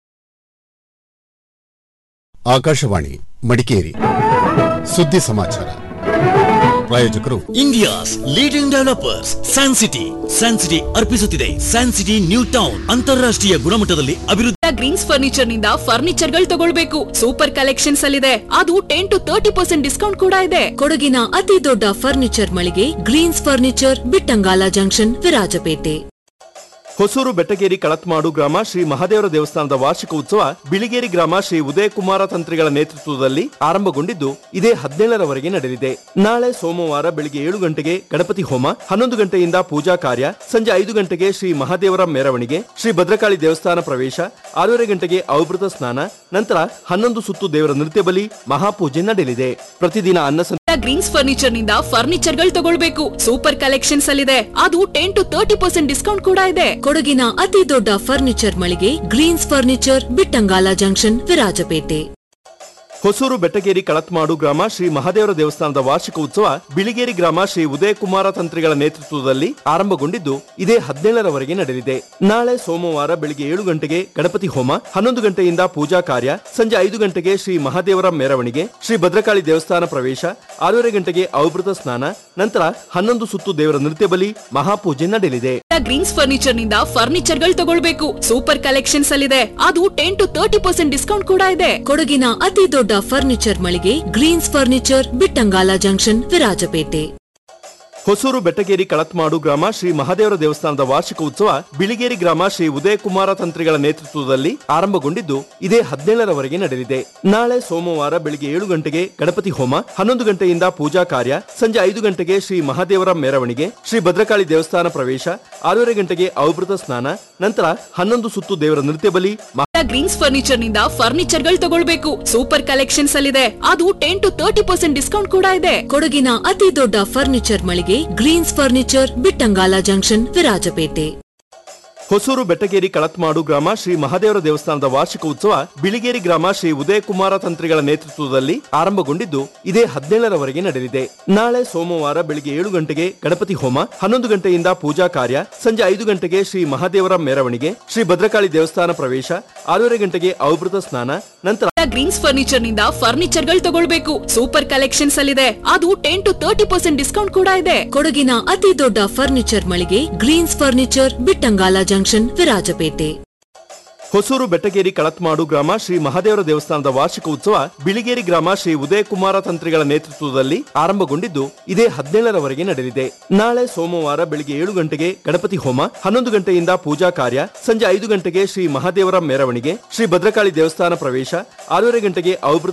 ಆಕಾಶವಾಣಿ ಮಡಿಕೇರಿ ಸುದ್ದಿ ಸಮಾಚಾರ ಪ್ರಾಯೋಜಕರು India's leading developers San City San City ಅರ್ಪಿಸುತ್ತಿದೆ ಸ್ಯಾನ್ ಸಿಟಿ ನ್ಯೂ ಟೌನ್ ಅಂತಾರಾಷ್ಟ್ರೀಯ ಗುಣಮಟ್ಟದಲ್ಲಿ ಅಭಿವೃದ್ಧಿ ಗ್ರೀನ್ಸ್ ಫರ್ನಿಚರ್ ನಿಂದ ಫರ್ನಿಚರ್ ಗಳು ತಗೊಳ್ಬೇಕು ಸೂಪರ್ ಕಲೆಕ್ಷನ್ಸ್ ಅಲ್ಲಿದೆ ಅದು ten to thirty percent discount ಕೂಡ ಇದೆ ಕೊಡಗಿನ ಅತಿ ದೊಡ್ಡ ಫರ್ನಿಚರ್ ಮಳಿಗೆ Greens furniture Bittangala junction Virajpet Hosur Bettageri Kalathmadu ಗ್ರಾಮ ಶ್ರೀ ಮಹಾದೇವರ ದೇವಸ್ಥಾನದ ವಾರ್ಷಿಕ ಉತ್ಸವ ಬಿಳಿಗೇರಿ ಗ್ರಾಮ ಶ್ರೀ ಉದಯಕುಮಾರ ತಂತ್ರಿಗಳ ನೇತೃತ್ವದಲ್ಲಿ ಆರಂಭಗೊಂಡಿದ್ದು ಇದೇ ಹದಿನೇಳರವರೆಗೆ ನಡೆಯಲಿದೆ ನಾಳೆ ಸೋಮವಾರ ಬೆಳಿಗ್ಗೆ ಏಳು ಗಂಟೆಗೆ ಗಣಪತಿ ಹೋಮ ಹನ್ನೊಂದು ಗಂಟೆಯಿಂದ ಪೂಜಾ ಕಾರ್ಯ ಸಂಜೆ ಐದು ಗಂಟೆಗೆ ಶ್ರೀ ಮಹಾದೇವರ ಮೆರವಣಿಗೆ ಶ್ರೀ ಭದ್ರಕಾಳಿ ದೇವಸ್ಥಾನ ಪ್ರವೇಶ ಆರೂವರೆ ಗಂಟೆಗೆ ಅವಭೃತ ಸ್ನಾನ ನಂತರ ಹನ್ನೊಂದು ಸುತ್ತು ದೇವರ ನೃತ್ಯ ಬಲಿ ಮಹಾಪೂಜೆ ನಡೆಯಲಿದೆ ಪ್ರತಿದಿನ ಅನ್ನ ಸಂ- ಗ್ರೀನ್ಸ್ ಫರ್ನಿಚರ್ ನಿಂದ ಫರ್ನಿಚರ್ ಗಳು ತಗೊಳ್ಬೇಕು ಸೂಪರ್ ಕಲೆಕ್ಷನ್ಸ್ ಅಲ್ಲಿದೆ ಅದು ten to thirty percent discount ಕೂಡ ಇದೆ ಕೊಡಗಿನ ಅತಿ ದೊಡ್ಡ ಫರ್ನಿಚರ್ ಮಳಿಗೆ Greens furniture Bittangala junction Virajpet Hosur Bettageri Kalathmadu ಗ್ರಾಮ ಶ್ರೀ ಮಹಾದೇವರ ದೇವಸ್ಥಾನದ ವಾರ್ಷಿಕ ಉತ್ಸವ ಬಿಳಿಗೇರಿ ಗ್ರಾಮ ಶ್ರೀ ಉದಯಕುಮಾರ ತಂತ್ರಿಗಳ ನೇತೃತ್ವದಲ್ಲಿ ಆರಂಭಗೊಂಡಿದ್ದು ಇದೇ ಹದಿನೇಳರವರೆಗೆ ನಡೆಯಲಿದೆ ನಾಳೆ ಸೋಮವಾರ ಬೆಳಿಗ್ಗೆ ಏಳು ಗಂಟೆಗೆ ಗಣಪತಿ ಹೋಮ ಹನ್ನೊಂದು ಗಂಟೆಯಿಂದ ಪೂಜಾ ಕಾರ್ಯ ಸಂಜೆ ಐದು ಗಂಟೆಗೆ ಶ್ರೀ ಮಹಾದೇವರ ಮೆರವಣಿಗೆ ಶ್ರೀ ಭದ್ರಕಾಳಿ ದೇವಸ್ಥಾನ ಪ್ರವೇಶ ಆರೂವರೆ ಗಂಟೆಗೆ ಅವಭೃತ ಸ್ನಾನ ನಂತರ ಹನ್ನೊಂದು ಸುತ್ತು ದೇವರ ನೃತ್ಯ ಬಲಿ ಮಹಾಪೂಜೆ ನಡೆಯಲಿದೆ ಗ್ರೀನ್ಸ್ ಫರ್ನಿಚರ್ ನಿಂದ ಫರ್ನಿಚರ್ ಗಳು ತಗೊಳ್ಬೇಕು ಸೂಪರ್ ಕಲೆಕ್ಷನ್ಸ್ ಅಲ್ಲಿದೆ ಅದು ten to thirty percent discount ಕೂಡ ಇದೆ ಕೊಡಗಿನ ಅತಿ ದೊಡ್ಡ ಫರ್ನಿಚರ್ ಮಳಿಗೆ Greens furniture Bittangala junction Virajpet Hosur Bettageri Kalathmadu ಗ್ರಾಮ ಶ್ರೀ ಮಹಾದೇವರ ದೇವಸ್ಥಾನದ ವಾರ್ಷಿಕ ಉತ್ಸವ ಬಿಳಿಗೇರಿ ಗ್ರಾಮ ಶ್ರೀ ಉದಯಕುಮಾರ ತಂತ್ರಿಗಳ ನೇತೃತ್ವದಲ್ಲಿ ಆರಂಭಗೊಂಡಿದ್ದು ಇದೇ ಹದಿನೇಳರವರೆಗೆ ನಡೆಯಲಿದೆ ನಾಳೆ ಸೋಮವಾರ ಬೆಳಿಗ್ಗೆ ಏಳು ಗಂಟೆಗೆ ಗಣಪತಿ ಹೋಮ ಹನ್ನೊಂದು ಗಂಟೆಯಿಂದ ಪೂಜಾ ಕಾರ್ಯ ಸಂಜೆ ಐದು ಗಂಟೆಗೆ ಶ್ರೀ ಮಹಾದೇವರ ಮೆರವಣಿಗೆ ಶ್ರೀ ಭದ್ರಕಾಳಿ ದೇವಸ್ಥಾನ ಪ್ರವೇಶ ಆರೂವರೆ ಗಂಟೆಗೆ ಔಭೃತ ಸ್ನಾನ ನಂತರ ಹನ್ನೊಂದು ಸುತ್ತು ದೇವರ ನೃತ್ಯ ಬಲಿ ಗ್ರೀನ್ಸ್ ಫರ್ನಿಚರ್ ನಿಂದ ಫರ್ನಿಚರ್ ಗಳು ತಗೊಳ್ಬೇಕು ಸೂಪರ್ ಕಲೆಕ್ಷನ್ಸ್ ಅಲ್ಲಿದೆ ಅದು ten to thirty percent discount ಕೂಡ ಇದೆ ಕೊಡಗಿನ ಅತಿ ದೊಡ್ಡ ಫರ್ನಿಚರ್ ಮಳಿಗೆ Greens furniture Bittangala junction Virajpet Hosur Bettageri Kalathmadu ಗ್ರಾಮ ಶ್ರೀ ಮಹಾದೇವರ ದೇವಸ್ಥಾನದ ವಾರ್ಷಿಕ ಉತ್ಸವ ಬಿಳಿಗೇರಿ ಗ್ರಾಮ ಶ್ರೀ ಉದಯಕುಮಾರ ತಂತ್ರಿಗಳ ನೇತೃತ್ವದಲ್ಲಿ ಆರಂಭಗೊಂಡಿದ್ದು ಇದೇ ಹದಿನೇಳರವರೆಗೆ ನಡೆಯಲಿದೆ ನಾಳೆ ಸೋಮವಾರ ಬೆಳಿಗ್ಗೆ ಏಳು ಗಂಟೆಗೆ ಗಣಪತಿ ಹೋಮ ಹನ್ನೊಂದು ಗಂಟೆಯಿಂದ ಪೂಜಾ ಕಾರ್ಯ ಸಂಜೆ ಐದು ಗಂಟೆಗೆ ಶ್ರೀ ಮಹಾದೇವರ ಮೆರವಣಿಗೆ ಶ್ರೀ ಭದ್ರಕಾಳಿ ದೇವಸ್ಥಾನ ಪ್ರವೇಶ ಆರೂವರೆ ಗಂಟೆಗೆ ಔಭೃತ ಸ್ನಾನ ನಂತರ ಗ್ರೀನ್ಸ್ ಫರ್ನಿಚರ್ ನಿಂದ ಫರ್ನಿಚರ್ ಗಳು ತಗೊಳ್ಬೇಕು ಸೂಪರ್ ಕಲೆಕ್ಷನ್ಸ್ ಅಲ್ಲಿದೆ ಅದು ten to thirty percent discount ಕೂಡ ಇದೆ ಕೊಡಗಿನ ಅತಿ ದೊಡ್ಡ ಫರ್ನಿಚರ್ ಮಳಿಗೆ Greens furniture Bittangala junction Virajpet Hosur Bettageri Kalathmadu ಗ್ರಾಮ ಶ್ರೀ ಮಹಾದೇವರ ದೇವಸ್ಥಾನದ ವಾರ್ಷಿಕ ಉತ್ಸವ ಬಿಳಿಗೇರಿ ಗ್ರಾಮ ಶ್ರೀ ಉದಯಕುಮಾರ ತಂತ್ರಿಗಳ ನೇತೃತ್ವದಲ್ಲಿ ಆರಂಭಗೊಂಡಿದ್ದು ಇದೇ ಹದಿನೇಳರವರೆಗೆ ನಡೆಯಲಿದೆ ನಾಳೆ ಸೋಮವಾರ ಬೆಳಿಗ್ಗೆ ಏಳು ಗಂಟೆಗೆ ಗಣಪತಿ ಹೋಮ ಹನ್ನೊಂದು ಗಂಟೆಯಿಂದ ಪೂಜಾ ಕಾರ್ಯ ಸಂಜೆ ಐದು ಗಂಟೆಗೆ ಶ್ರೀ ಮಹಾದೇವರ ಮೆರವಣಿಗೆ ಶ್ರೀ ಭದ್ರಕಾಳಿ ದೇವಸ್ಥಾನ ಪ್ರವೇಶ ಆರೂವರೆ ಗಂಟೆಗೆ ಔಭೃತ